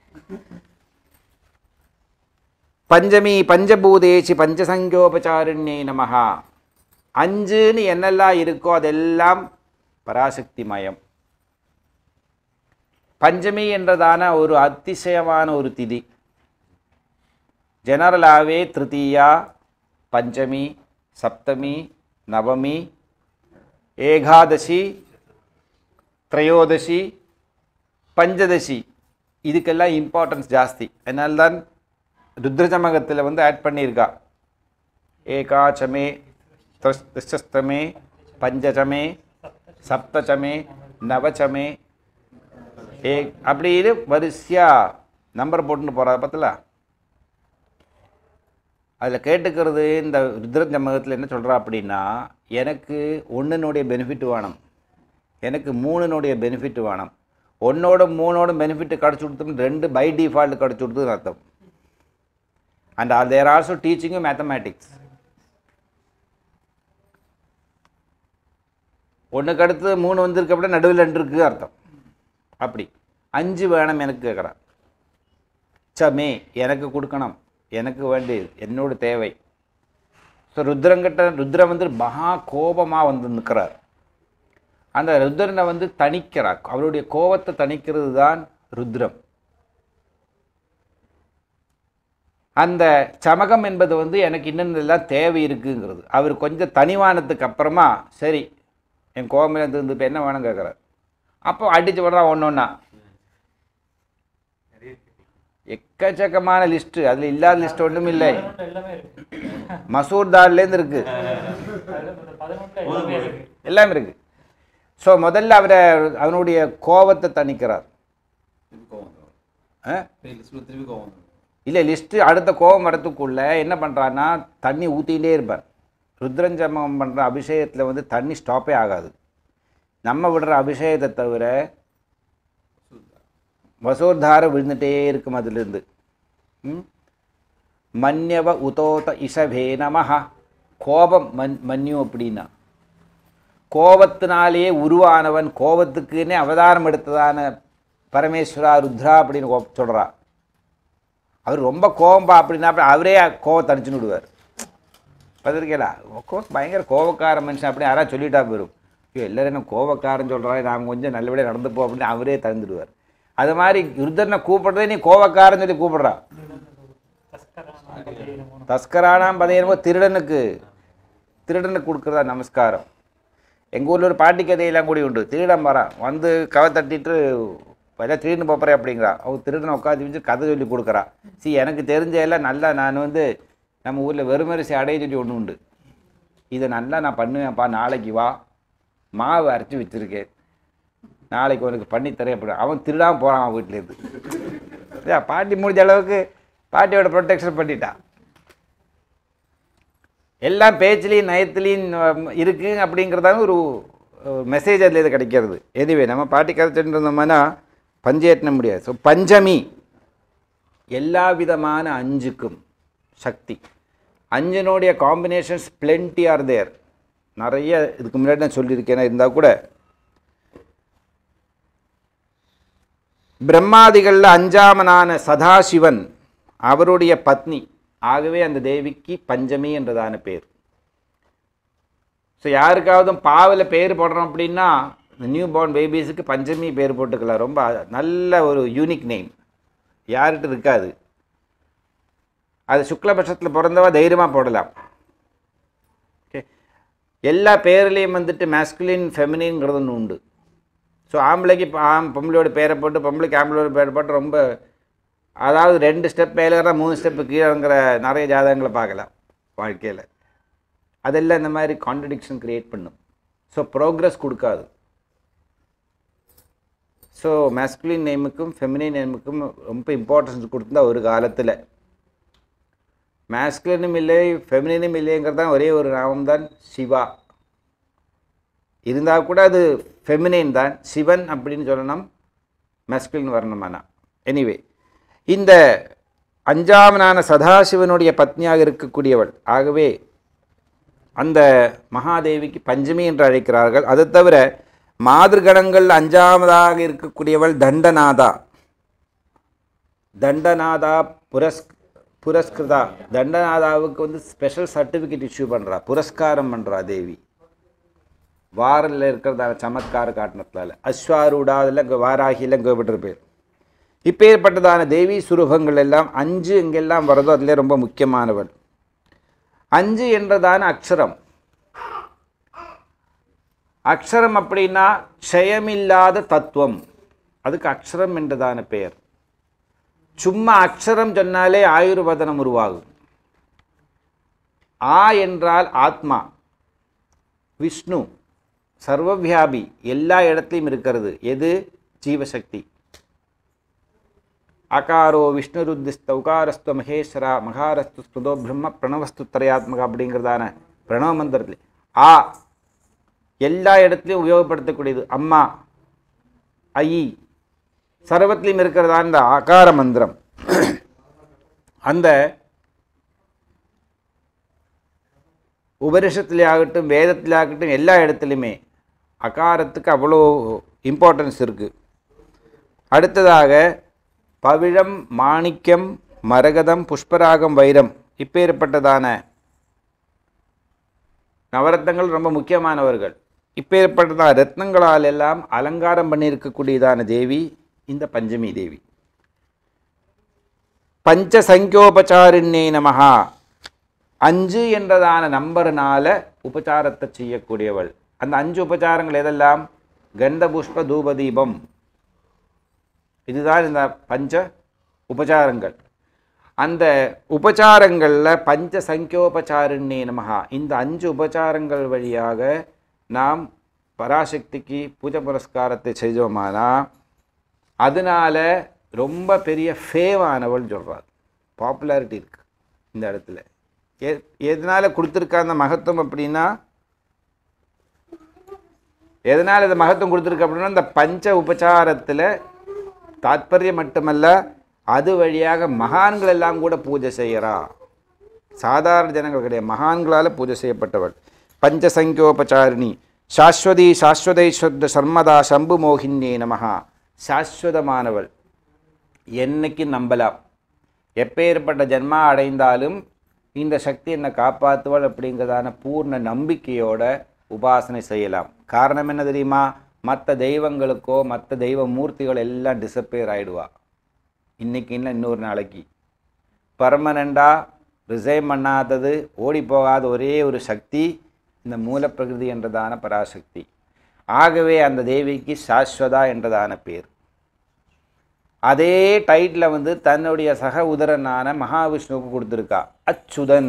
பஞ்சமி பஞ்சபூதேசி பஞ்சசங்கோபச்சாரிண்யை நமஹா அஞ்சுன்னு என்னெல்லாம் இருக்கோ அதெல்லாம் பராசக்தி மயம் பஞ்சமி என்றதான ஒரு அதிசயமான ஒரு திதி ஜெனரலாகவே திருத்தீயா பஞ்சமி சப்தமி நவமி ஏகாதசி திரையோதசி பஞ்சதசி இதுக்கெல்லாம் இம்பார்ட்டன்ஸ் ஜாஸ்தி அதனால தான் ருத்ரஜமகத்தில் வந்து ஆட் பண்ணியிருக்கா ஏகாச்சமே திஸ்தமே பஞ்சச்சமே சப்தச்சமே நவச்சமே ஏ அப்படி இது வரிசையாக நம்பர் போட்டுன்னு போகிறா பார்த்தல அதில் கேட்டுக்கிறது இந்த ருத்ரஜமகத்தில் என்ன சொல்கிறா அப்படின்னா எனக்கு ஒன்றுனுடைய பெனிஃபிட் வேணும் எனக்கு மூணுனுடைய பெனிஃபிட் வேணும் ஒன்னோட மூணோட பெனிஃபிட் கிடச்சி கொடுத்துன்னு ரெண்டு பை டிஃபால்ட் கிடச்சி கொடுத்துன்னு அர்த்தம் and there also teaching mathematics ஒன்றுக்கு அடுத்து மூணு வந்திருக்கு அப்படின்னா நடுவில் ரெண்டு இருக்கு அர்த்தம் அப்படி அஞ்சு வேணும் எனக்கு கேட்குறான் சமே எனக்கு கொடுக்கணும் எனக்கு வேண்டியது என்னோட தேவை ஸோ ருத்ரங்கிட்ட ருத்ரன் வந்து மகா கோபமாக வந்து நிற்கிறார் அந்த ருத்ரனை வந்து தணிக்கிறார் அவருடைய கோபத்தை தணிக்கிறது தான் ருத்ரம் அந்த சமகம் என்பது வந்து எனக்கு இன்னும் எல்லாம் தேவை இருக்குங்கிறது அவர் கொஞ்சம் தனிவானத்துக்கு அப்புறமா சரி என் கோபம் இருந்து இப்போ என்ன வேணும் கேட்குறாரு அப்போ அடிச்சு விடுறான் ஒன்று ஒன்றா நிறைய இருக்கு. எக்கச்சக்கமான லிஸ்ட்டு அதில் இல்லாத லிஸ்ட் ஒன்றும் இல்லை பதினொன்று எல்லாமே இருக்கு மசூர் தால்லேருந்து இருக்குது அதுல இந்த பதினொன்றுல எல்லாமே இருக்கு எல்லாம் இருக்குது ஸோ முதல்ல அவரை அவனுடைய கோபத்தை தணிக்கிறார் திருப்பி கோவம் வந்துடும் ஆ லிஸ்ட்டில் திருப்பி கோவம் வந்துடும் இல்லை லிஸ்ட்டு அடுத்த கோபம் வரத்துக்குள்ள என்ன பண்ணுறான்னா தண்ணி ஊற்றிக்கிட்டே இருப்பார் ருத்ரஞ்சமம் பண்ணுற அபிஷேகத்தில் வந்து தண்ணி ஸ்டாப்பே ஆகாது நம்ம விடுற அபிஷேகத்தை தவிர வசோர்தார விழுந்துட்டே இருக்கும் அதிலிருந்து ம்? மன்யவ உதோத இசவே நமஹ கோபம் மன் மன்யு அப்படின்னா கோபத்தினாலே உருவானவன் கோபத்துக்குன்னே அவதாரம் எடுத்ததான பரமேஸ்வரா ருத்ரா அப்படின்னு கோ- சொல்றா அவர் ரொம்ப கோபம்பா அப்படின்னா அப்புறம் அவரே கோவத்தை அடிச்சுன்னு விடுவார் பார்த்துருக்கீங்களா கோ- பயங்கர கோபக்கார மனுஷன் அப்படி யாராவது சொல்லிட்டா போயிடும் ஐயோ எல்லாரும் என்ன கோபக்காரன் சொல்கிறாரு நாம் கொஞ்சம் நல்லபடியாக நடந்துப்போம் அப்படின்னு அவரே தந்துடுவார் அது மாதிரி ருத்ரனை கூப்பிடுறதே நீ கோபக்காரன் சொல்லி கூப்பிடுறா தஸ்கரான பதினொன்று தஸ்கரானாம் பதினமோ திருடனுக்கு திருடனுக்கு கொடுக்குறதா நமஸ்காரம் எங்கள் ஊரில் ஒரு பாட்டி கதையெல்லாம் கூடி உண்டு திருடன் வரான் வந்து கவை தட்டிட்டு எல்லாம் திருடின்னு போப்பறேன் அப்படிங்கிறா அவ திருடனை உட்காந்து வச்சு கதை சொல்லி கொடுக்குறா சி எனக்கு தெரிஞ்ச எல்லாம் நல்லா நான் வந்து நம்ம ஊரில் வெறுமரிசி அடைய சொல்லி ஒன்று உண்டு இதை நல்லா நான் பண்ணுவேன்ப்பா நாளைக்கு வா மாவு அரைச்சி வச்சுருக்கேன் நாளைக்கு உனக்கு பண்ணித்தரேன் அப்படி அவன் திருடாமல் போகிறான் அவன் வீட்டிலேருந்து இல்லையா பாட்டி முடிஞ்ச அளவுக்கு பாட்டியோட ப்ரொடெக்ஷன் பண்ணிட்டான் எல்லாம் பேச்சுலேயும் நயத்துலேயும் அஹ், இருக்கு அப்படிங்கிறதான ஒரு மெசேஜ் அதில் இது கிடைக்கிறது எதுவே நம்ம பாட்டி கதைச்சிட்டு இருந்தோம்னா பஞ்சேற்ற முடியாது ஸோ பஞ்சமி எல்லா விதமான அஞ்சுக்கும் சக்தி அஞ்சனுடைய காம்பினேஷன்ஸ் plenty ஆர் தேர் நிறைய இதுக்கு முன்னாடி நான் சொல்லியிருக்கேன் இருந்தால் கூட பிரம்மாதிகளில் அஞ்சாமனான சதாசிவன் அவருடைய பத்னி ஆகவே அந்த தேவிக்கு பஞ்சமி என்றதான பேர் ஸோ யாருக்காவது பாவில் பேர் போடுறோம் அப்படின்னா இந்த நியூ பார்ன் பேபிஸுக்கு பஞ்சமி பேர் போட்டுக்கலாம் ரொம்ப நல்ல ஒரு யூனிக் நேம் யார்கிட்ட இருக்காது அது சுக்லபட்சத்தில் பிறந்தவா தைரியமாக போடலாம் ஓகே எல்லா பேர்லேயும் வந்துட்டு மேஸ்குலின் ஃபெமினின்ங்கிறது ஒன்று உண்டு ஸோ ஆம்பளைக்கு இப்போ ஆம் பொம்பளையோட பேரை போட்டு பொம்பளைக்கு ஆம்பளையோட பேரை போட்டு ரொம்ப அதாவது ரெண்டு ஸ்டெப் மேலே இருந்தால் மூணு ஸ்டெப்பு கீழேங்கிற நிறைய ஜாதகங்களை பார்க்கலாம் வாழ்க்கையில் அதெல்லாம் இந்த மாதிரி கான்ட்ரடிக்ஷன் க்ரியேட் பண்ணும் ஸோ ப்ரோக்ரஸ் கொடுக்காது ஸோ மேஸ்குலின் நேமுக்கும் ஃபெமினின் நேமுக்கும் ரொம்ப இம்பார்ட்டன்ஸ் கொடுத்துருந்தா ஒரு காலத்தில் மேஸ்குலினும் இல்லை ஃபெமினினும் இல்லைங்கிறது தான் ஒரே ஒரு நாமம் தான் சிவா இருந்தால் கூட அது ஃபெமினின் தான் சிவன் அப்படின்னு சொல்லணும் மெஸ்குலின் வரணுமானா எனிவே இந்த அஞ்சாமனான சதாசிவனுடைய பத்னியாக இருக்கக்கூடியவள் ஆகவே அந்த மகாதேவிக்கு பஞ்சமி என்று அழைக்கிறார்கள் அதை தவிர மாதிர்கணங்கள் அஞ்சாமதாக இருக்கக்கூடியவள் தண்டநாதா தண்டநாதா புரஸ் புரஸ்கிருதா தண்டநாதாவுக்கு வந்து ஸ்பெஷல் சர்டிஃபிகேட் இஷ்யூ பண்ணுறா புரஸ்காரம் பண்ணுறா தேவி வாரில் இருக்கிறதான சமத்கார காட்டினத்தால் அஸ்வாரூடா அதெல்லாம் இங்கே வாராகிலாம் கேள்விப்பட்டிரு பேர் இப்பேற்பட்டதான தேவி சுரூபங்கள் எல்லாம் அஞ்சு எங்கெல்லாம் வருதோ அதில் ரொம்ப முக்கியமானவள் அஞ்சு என்றதான அக்ஷரம் அக்ஷரம் அப்படின்னா க்ஷயமில்லாத தத்துவம் அதுக்கு அக்ஷரம் என்றதான பெயர் சும்மா அக்ஷரம் சொன்னாலே ஆயுர்வதனம் உருவாகும் ஆ என்றால் ஆத்மா விஷ்ணு சர்வவியாபி எல்லா இடத்துலையும் இருக்கிறது எது ஜீவசக்தி அகாரோ விஷ்ணுருத்திஸ்த உகாரஸ்து மகேஸ்வரா மகாரஸ்து ஸ்துதோ பிரம்ம பிரணவஸ்து திரையாத்மக அப்படிங்கிறதான பிரணவ மந்திரத்தில் ஆ எல்லா இடத்துலையும் உபயோகப்படுத்தக்கூடியது அம்மா ஐ சர்வத்திலையும் இருக்கிறதா இந்த அகார மந்திரம் அந்த உபனிஷத்திலே ஆகட்டும் வேதத்திலே ஆகட்டும் எல்லா இடத்துலையுமே அகாரத்துக்கு அவ்வளோ இம்பார்ட்டன்ஸ் இருக்குது அடுத்ததாக பவிழம் மாணிக்கம் மரகதம் புஷ்பராகம் வைரம் இப்பேற்பட்டதான நவரத்னங்கள் ரொம்ப முக்கியமானவர்கள் இப்பேற்பட்டதான ரத்னங்களால் எல்லாம் அலங்காரம் பண்ணியிருக்கக்கூடியதான தேவி இந்த பஞ்சமி தேவி பஞ்ச சங்கியோபச்சாரிண்ணே நமஹா அஞ்சு என்றதான நம்பர்னால உபச்சாரத்தை செய்யக்கூடியவள் அந்த அஞ்சு உபச்சாரங்கள் எதெல்லாம் கந்த புஷ்ப தூபதீபம் இதுதான் இந்த பஞ்ச உபச்சாரங்கள் அந்த உபச்சாரங்களில் பஞ்ச சங்கியோபச்சாரிண்ணே நமஹா இந்த அஞ்சு உபச்சாரங்கள் வழியாக நாம் பராசக்திக்கு பூஜை புரஸ்காரத்தை செய்தோமானா அதனால ரொம்ப பெரிய ஃபேவானவள் சொல்கிறார் பாப்புலாரிட்டி இருக்கு இந்த இடத்துல எ எதனால் கொடுத்துருக்கா அந்த மகத்துவம் அப்படின்னா எதனால் இந்த மகத்துவம் கொடுத்துருக்கு அப்படின்னா இந்த பஞ்ச உபச்சாரத்தில் தாத்பரியம் மட்டுமல்ல அது வழியாக மகான்கள் எல்லாம் கூட பூஜை செய்கிறா சாதாரண ஜனங்கள் கிடையாது மகான்களால் பூஜை செய்யப்பட்டவள் பஞ்சசங்கியோபச்சாரிணி சாஸ்வதி சாஸ்வதைஸ்வத சர்மதா சம்பு மோகின்யே நமஹா சாஸ்வதமானவள் என்னைக்கு நம்பலாம் எப்பேற்பட்ட ஜென்மா அடைந்தாலும் இந்த சக்தி என்னை காப்பாற்றுவள் அப்படிங்கிறதான பூர்ண நம்பிக்கையோட உபாசனை செய்யலாம் காரணம் என்ன தெரியுமா மற்ற தெய்வங்களுக்கோ மற்ற தெய்வ மூர்த்திகள் எல்லாம் டிசப்பேர் ஆயிடுவா இன்னைக்கு இல்லை இன்னொரு நாளைக்கு பர்மனண்டாக ரிசைன் பண்ணாதது ஓடி போகாத ஒரே ஒரு சக்தி இந்த மூலப்பிரகிருதி என்றதான பராசக்தி ஆகவே அந்த தேவிக்கு சாஸ்வதா என்றதான பேர் அதே டைட்டில் வந்து தன்னுடைய சக உதரனான மகாவிஷ்ணுவுக்கு கொடுத்துருக்கா அச்சுதன்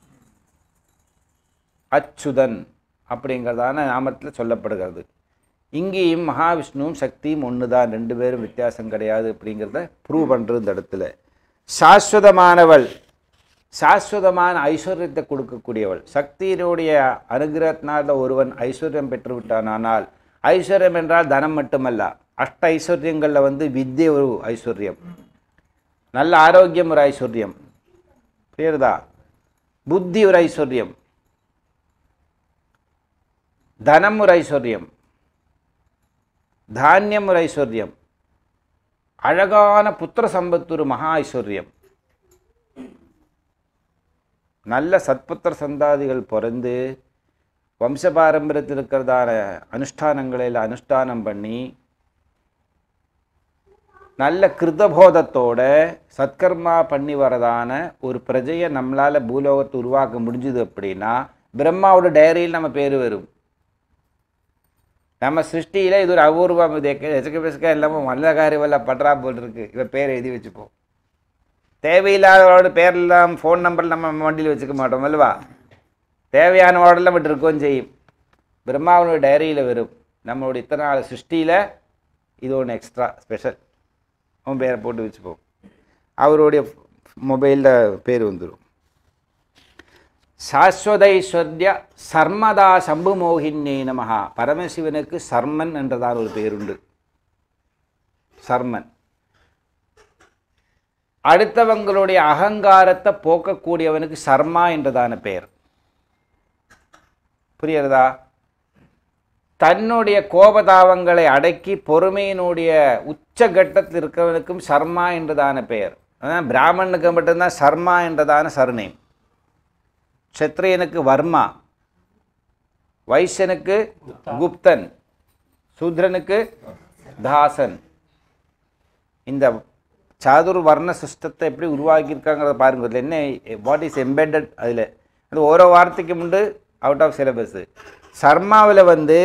அச்சுதன் அப்படிங்கிறதான நாமத்தில் சொல்லப்படுகிறது இங்கேயும் மகாவிஷ்ணுவும் சக்தியும் ஒன்று தான் ரெண்டு பேரும் வித்தியாசம் கிடையாது அப்படிங்கிறத ப்ரூவ் பண்ணுறது இந்த இடத்துல சாஸ்வதமானவள் சாஸ்வதமான ஐஸ்வர்யத்தை கொடுக்கக்கூடியவள் சக்தியினுடைய அனுகிரகத்தினால் ஒருவன் ஐஸ்வர்யம் பெற்று விட்டானானால் ஐஸ்வர்யம் என்றால் தனம் மட்டுமல்ல அஷ்ட ஐஸ்வர்யங்களில் வந்து வித்யை ஒரு ஐஸ்வர்யம் நல்ல ஆரோக்கியம் ஒரு ஐஸ்வர்யம் புரியுறதா புத்தி ஒரு ஐஸ்வர்யம் தனம் ஒரு ஐஸ்வர்யம் தானியம் ஒரு ஐஸ்வர்யம் அழகான புத்திர சம்பத்து ஒரு மகா ஐஸ்வர்யம் நல்ல சத்புத்திர சந்தாதிகள் பிறந்து வம்ச பாரம்பரியத்தில் இருக்கிறதான அனுஷ்டானங்களில் அனுஷ்டானம் பண்ணி நல்ல கிருதபோதத்தோட சத்கர்மா பண்ணி வரதான ஒரு பிரஜையை நம்மளால் பூலோகத்தை உருவாக்க முடிஞ்சுது அப்படின்னா பிரம்மாவோட டைரியில் நம்ம பேர் வரும் நம்ம சிருஷ்டியில் இது ஒரு அபூர்வம் இது எச்சக்க பெசக்க இல்லாமல் நல்ல காரியவல்ல பட்றா போல் இருக்கு இவ பேர் எழுதி வச்சுப்போம் தேவையில்லாதவரோட பேரெல்லாம் ஃபோன் நம்பர் நம்ம வண்டியில் வச்சுக்க மாட்டோம் அல்லவா தேவையானவோடெல்லாம் விட்டு இருக்கவும் செய்யும் பிரம்மாவனுடைய டைரியில் வரும் நம்மளுடைய இத்தனை நாள் சிருஷ்டியில் இது ஒன்று எக்ஸ்ட்ரா ஸ்பெஷல் அவன் பேரை போட்டு வச்சுப்போம் அவருடைய மொபைலில் பேர் வந்துடும் சாஸ்வதைஸ்வர்ய சர்மதா சம்பு மோகினே நமஹா பரமசிவனுக்கு சர்மன் என்றதான ஒரு பேருண்டு சர்மன் அடுத்தவங்களுடைய அகங்காரத்தை போக்கக்கூடியவனுக்கு சர்மா என்றதான பெயர் புரியுறதா தன்னுடைய கோபதாபங்களை அடக்கி பொறுமையினுடைய உச்சகட்டத்தில் இருக்கவனுக்கும் சர்மா என்றதான பெயர் அதான் பிராமணனுக்கு மட்டும்தான் சர்மா என்றதான சர்நேம் க்ஷத்ரியனுக்கு வர்மா வைசியனுக்கு குப்தன் சூத்ரனுக்கு தாசன் இந்த சாதுர் வர்ண சிஸ்டத்தை எப்படி உருவாக்கியிருக்காங்கிறத பாருங்க இதில் என்ன வாட் இஸ் எம்பெட்டட் அதில் அது ஓரோ வார்த்தைக்கு முண்டு அவுட் ஆஃப் சிலபஸ் சர்மாவில் வந்து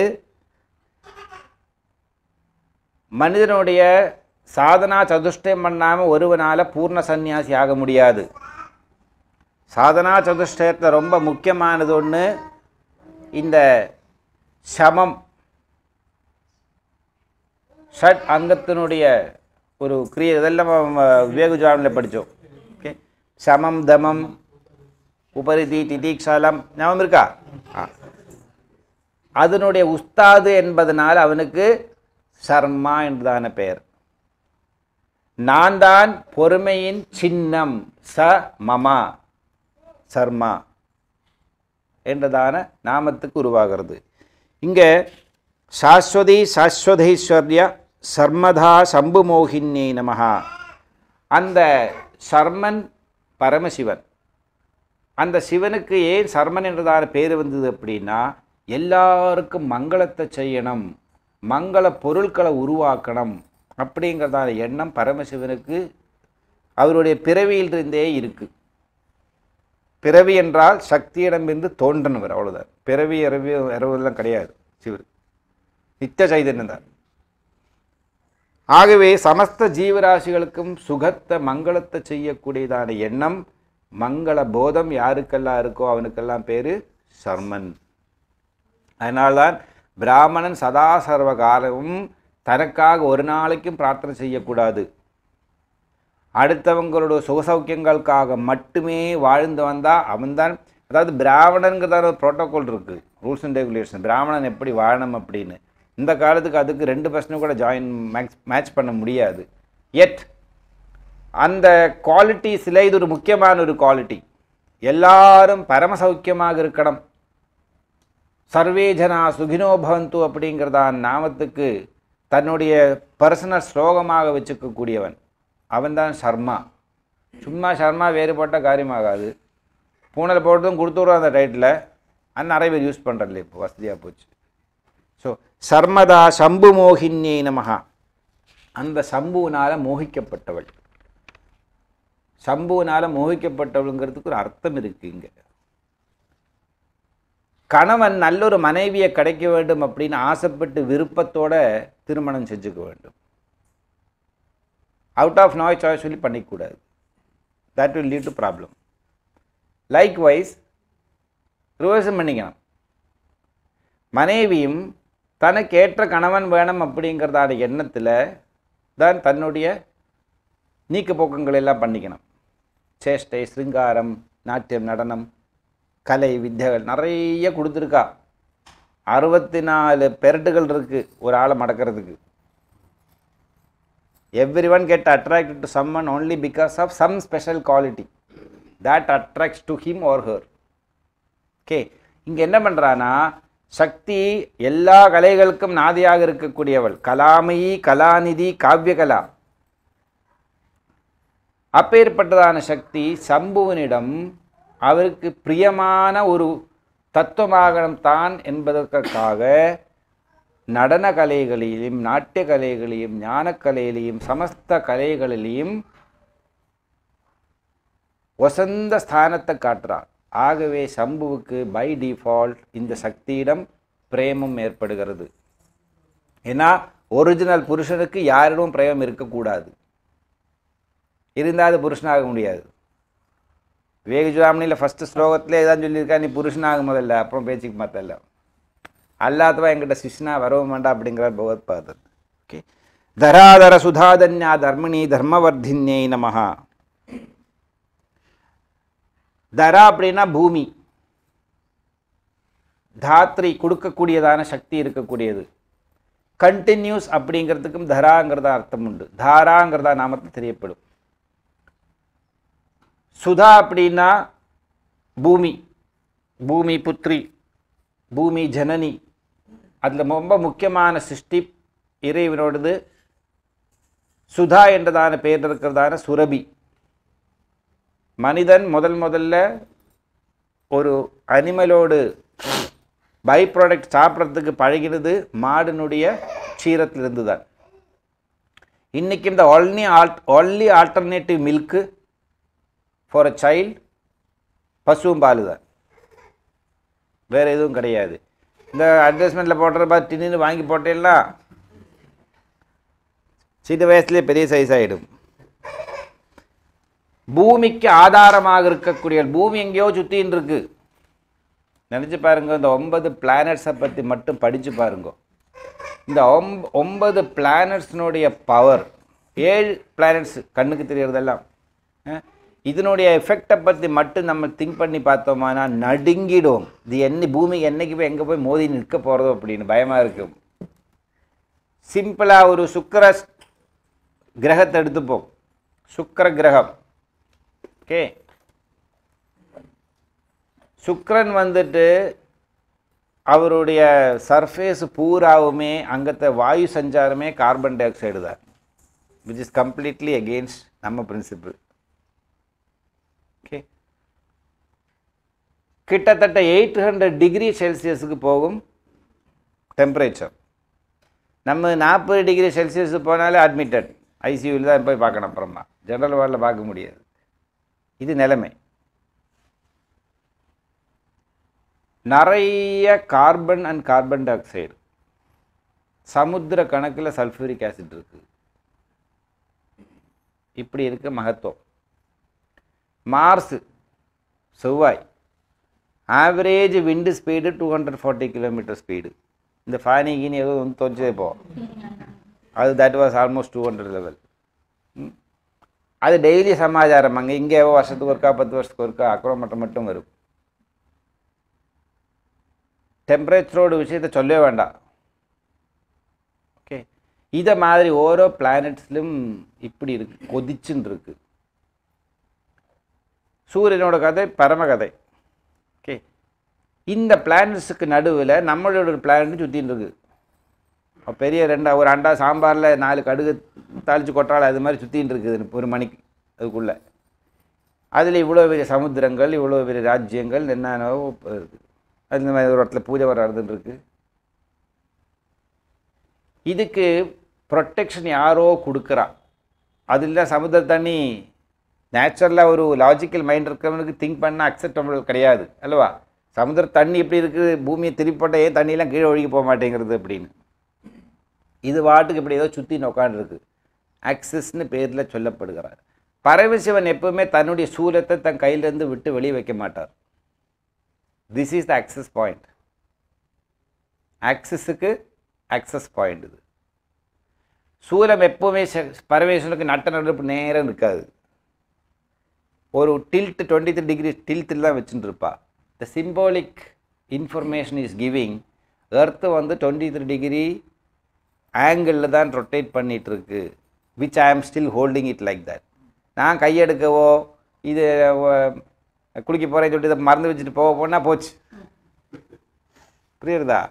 மனிதனுடைய சாதனா சதுஷ்டயம் பண்ணாமல் ஒருவனால் பூர்ண சந்நியாசி ஆக முடியாது சாதனா சதுஷ்டயத்தில் ரொம்ப முக்கியமானது ஒன்று இந்த சமம் ஷட் அங்கத்தினுடைய ஒரு கிரியை இதெல்லாம் நம்ம விவேகுஜானில் படித்தோம் ஓகே சமம் தமம் உபரிதி திதீக்ஷாலம் ஞாபகம் இருக்கா ஆ அதனுடைய உஸ்தாது என்பதனால் அவனுக்கு சர்மா என்றதான பெயர் நான் தான் பொறுமையின் சின்னம் ச மமா சர்மா என்றதான நாமத்துக்கு உருவாகிறது இங்கே சாஸ்வதி சாஸ்வதைஸ்வர்ய சர்மதா சம்பு மோகினே நமஹா அந்த சர்மன் பரமசிவன் அந்த சிவனுக்கு ஏன் சர்மன் என்றதான பேர் வந்தது அப்படின்னா எல்லாருக்கும் மங்களத்தை செய்யணும் மங்கள பொருட்களை உருவாக்கணும் அப்படிங்கிறதான எண்ணம் பரமசிவனுக்கு அவருடைய பிறவியிலிருந்தே இருக்கு பிறவி என்றால் சக்தியிடமிருந்து தோன்றனவர் அவ்வளவுதான் பிறவி இரவி இரவுலாம் கிடையாது சிவர் நித்திய சைதன்யம் தான் ஆகவே சமஸ்த ஜீவராசிகளுக்கும் சுகத்தை மங்களத்தை செய்யக்கூடியதான எண்ணம் மங்கள போதம் யாருக்கெல்லாம் இருக்கோ அவனுக்கெல்லாம் பேரு சர்மன் அதனால்தான் பிராமணன் சதா சர்வ காலமும் தனக்காக ஒரு நாளைக்கும் பிரார்த்தனை செய்யக்கூடாது அடுத்தவங்களோட சுகசௌக்கியங்களுக்காக மட்டுமே வாழ்ந்து வந்தால் அவன்தான் அதாவது பிராமணனுங்கிறதான ஒரு ப்ரோட்டோகால் இருக்குது ரூல்ஸ் அண்ட் ரெகுலேஷன் பிராமணன் எப்படி வாழணும் அப்படின்னு இந்த காலத்துக்கு அதுக்கு ரெண்டு பர்சன்ட் கூட ஜாயின் மேட்ச் மேட்ச் பண்ண முடியாது எட் அந்த குவாலிட்டிஸில் இது ஒரு முக்கியமான ஒரு குவாலிட்டி எல்லாரும் பரமசௌக்கியமாக இருக்கணும் சர்வே ஜனா சுகினோ பவந்து அப்படிங்கிறதான் நாமத்துக்கு தன்னுடைய பர்சனல் ஸ்லோகமாக வச்சுக்கக்கூடியவன் அவன்தான் சர்மா சும்மா சர்மா வேறுபட்ட காரியமாகாது பூனல் போட்டதும் கொடுத்துடுறோம் அந்த டைட்டில் அது நிறைய பேர் யூஸ் பண்ணுறதில்ல இப்போ வசதியாக போச்சு ஸோ சர்மதா சம்பு மோகின்யே நமஹா அந்த சம்புவினால் மோகிக்கப்பட்டவள் சம்புவினால் மோகிக்கப்பட்டவளுங்கிறதுக்கு ஒரு அர்த்தம் இருக்கு இங்கே கணவன் நல்லொரு மனைவியை கிடைக்க வேண்டும் அப்படின்னு ஆசைப்பட்டு விருப்பத்தோட திருமணம் செஞ்சுக்க வேண்டும் அவுட் ஆஃப் நாய் சாய்ஸ் சொல்லி பண்ணிக்கூடாது that will lead to problem like vice ரிவர்ஸும் பண்ணிக்கணும் மனைவியும் தனக்கு ஏற்ற கணவன் வேணும் அப்படிங்கிறதான எண்ணத்தில் தான் தன்னுடைய நீக்க போக்கங்கள் எல்லாம் பண்ணிக்கணும் சேஷ்டை சிருங்காரம் நாட்டியம் நடனம் கலை வித்தைகள் நிறைய கொடுத்துருக்கா அறுபத்தி நாலு பெரட்டுகள் இருக்குது ஒரு ஆளை மடக்கிறதுக்கு everyone get attracted to someone only because of some special quality that attracts to him or her okay இங்கே என்ன பண்ணுறானா சக்தி எல்லா கலைகளுக்கும் நாதியாக இருக்கக்கூடியவள் கலாமயி கலாநிதி காவியகலா அப்பேற்பட்டதான சக்தி சம்புவனிடம் அவருக்கு பிரியமான ஒரு தத்துவமாகணும் தான் என்பதற்காக நடன கலைகளிலும் நாட்டிய கலைகளையும் ஞானக்கலையிலையும் சமஸ்த கலைகளிலையும் வசந்த ஸ்தானத்தை காட்டுறார் ஆகவே சம்புவுக்கு பை டிஃபால்ட் இந்த சக்தியிடம் பிரேமம் ஏற்படுகிறது ஏன்னா ஒரிஜினல் புருஷனுக்கு யாரிடமும் பிரேமம் இருக்கக்கூடாது இருந்தால் அது புருஷனாக முடியாது விவேகஜுவாமணியில் ஃபஸ்ட்டு ஸ்லோகத்திலே ஏதாவது சொல்லியிருக்கா நீ புருஷனாக முதல்ல அப்புறம் பேச்சுக்கு மாத்தல்ல அல்லாதவா என்கிட்ட சிஷ்னா வரவும் வேண்டாம் அப்படிங்கிறார் பகவத்பாதர் ஓகே தராதர சுதாதன்யா தர்மிணி தர்மவர்தின்யை நமஹா தரா அப்படின்னா பூமி தாத்ரி கொடுக்கக்கூடியதான சக்தி இருக்கக்கூடியது கண்டினியூஸ் அப்படிங்கிறதுக்கும் தராங்கிறதா அர்த்தம் உண்டு தாராங்கிறதா நாமத்தில் தெரியப்படும் சுதா அப்படின்னா பூமி பூமி புத்ரி பூமி ஜனனி அதில் ரொம்ப முக்கியமான சிருஷ்டி இறைவனோடது சுதா என்றதான பெயர் இருக்கிறதான சுரபி மனிதன் முதல் முதல்ல ஒரு அனிமலோடு பை ப்ராடக்ட் சாப்பிட்றதுக்கு பழகினது மாடினுடைய க்ஷீரத்திலிருந்து தான் இன்றைக்கி இந்த only alt only alternative milk for a child பசும்பால் தான் வேறு எதுவும் கிடையாது இந்த அட்வர்டைஸ்மெண்ட்டில் போடுற பார்த்து டின்னு வாங்கி போட்டேன்னா சின்ன வயசுலேயே பெரிய சைஸ் ஆகிடும் பூமிக்கு ஆதாரமாக இருக்கக்கூடிய பூமி எங்கேயோ சுற்றின்னு இருக்கு நினச்சி பாருங்க இந்த ஒன்பது பிளானட்ஸை பற்றி மட்டும் படித்து பாருங்க இந்த ஒம்ப ஒன்பது பிளானட்ஸ்னுடைய பவர் ஏழு பிளானட்ஸ் கண்ணுக்கு தெரியறதெல்லாம் அஹ், இதனுடைய எஃபெக்டை பற்றி மட்டும் நம்ம திங்க் பண்ணி பார்த்தோமானா நடுங்கிடும் இது என்ன பூமிக்கு என்னைக்கு போய் எங்கே போய் மோதி நிற்க போகிறதோ அப்படின்னு பயமாக இருக்கும் சிம்பிளாக ஒரு சுக்கிர கிரகத்தை எடுத்துப்போம் சுக்கிர கிரகம் ஓகே சுக்கிரன் வந்துட்டு அவருடைய சர்ஃபேஸ் பூராவுமே அங்கத்த வாயு சஞ்சாரமே கார்பன் டை ஆக்சைடு தான் விச் இஸ் கம்ப்ளீட்லி அகெயின்ஸ்ட் நம்ம பிரின்சிபிள் ஓகே கிட்டத்தட்ட எயிட் ஹண்ட்ரட் டிகிரி செல்சியஸுக்கு போகும் டெம்பரேச்சர் நம்ம நாற்பது டிகிரி செல்சியஸ் போனாலே அட்மிட்டட் ஐசியூவில் தான் போய் பார்க்கணும் அப்புறமா ஜெனரல் வார்டில் பார்க்க முடியாது இது நிலைமை நிறைய carbon and carbon dioxide சமுத்திர கணக்கில் சல்ஃபூரிக் ஆசிட் இருக்குது இப்படி இருக்க மகத்துவம் மார்ஸு செவ்வாய் average wind speed two hundred forty kilometre speed இந்த ஃபேனி கீனி ஏதோ வந்து தொலைச்சதே போ அது that was almost two hundred level அது டெய்லி சமாச்சாரம் அங்கே இங்கே வருஷத்துக்கு ஒருக்கா பத்து வருஷத்துக்கு ஒருக்கா அக்ரோமட்டம் மட்டும் வரும் டெம்பரேச்சரோட விஷயத்தை சொல்லவே வேண்டாம் ஓகே இதை மாதிரி ஓரோ பிளானட்ஸ்லையும் இப்படி இருக்கு கொதிச்சுன்னு இருக்கு சூரியனோட கதை பரமகதை ஓகே இந்த பிளானட்ஸுக்கு நடுவில் நம்மளோட ஒரு பிளானட் சுற்றின்னு இருக்கு அப்ப பெரிய ரெண்டா ஒரு அண்டா சாம்பாரில் நாலு கடுகு தாளித்து கொட்டால் அது மாதிரி சுற்றின்னு இருக்குது ஒரு மணிக்கு அதுக்குள்ளே அதில் இவ்வளோ பெரிய சமுத்திரங்கள் இவ்வளோ பெரிய ராஜ்யங்கள் என்னென்னவோ இருக்குது அது இந்த மாதிரி ஒரு இடத்துல பூஜை வர்றதுன்னு இருக்குது இதுக்கு ப்ரொட்டெக்ஷன் யாரோ கொடுக்குறா அது இல்லை சமுத்திர தண்ணி நேச்சுரலாக ஒரு லாஜிக்கல் மைண்ட் இருக்கிறவனுக்கு திங்க் பண்ண அக்செப்டபிள் கிடையாது அல்லவா சமுத்திர தண்ணி எப்படி இருக்குது பூமியை திருப்பி போட்டால் ஏன் தண்ணியெலாம் கீழே ஒழுகி போக மாட்டேங்கிறது அப்படின்னு இது வாட்டுக்கு இப்படி ஏதோ சுற்றி உட்காந்துருக்கு ஆக்சிஸ்னு பேரில் சொல்லப்படுகிறார் பரமசிவன் எப்பவுமே தன்னுடைய சூலத்தை தன் கையிலேருந்து விட்டு வெளியே வைக்க மாட்டார் this is the access point ஆக்சிஸுக்கு ஆக்சஸ் பாயிண்ட் இது சூலம் எப்பவுமே ச- பரமேஸ்வரனுக்கு நட்ட நடுப்பு நேரம் இருக்காது ஒரு டில்ட் டுவெண்ட்டி த்ரீ டிகிரி டில்ட்டில் தான் வச்சுட்டு இருப்பா the symbolic information is giving earth வந்து டுவெண்ட்டி த்ரீ டிகிரி ஆங்கிளில் தான் ரொட்டேட் பண்ணிட்டு இருக்கு which I am still holding it like that நான் கையெடுக்கவோ இது அஹ், குளிக்க போகிறேன்னு சொல்லிட்டு இதை மறந்து வச்சுட்டு போக போனால் போச்சு புரியுறதா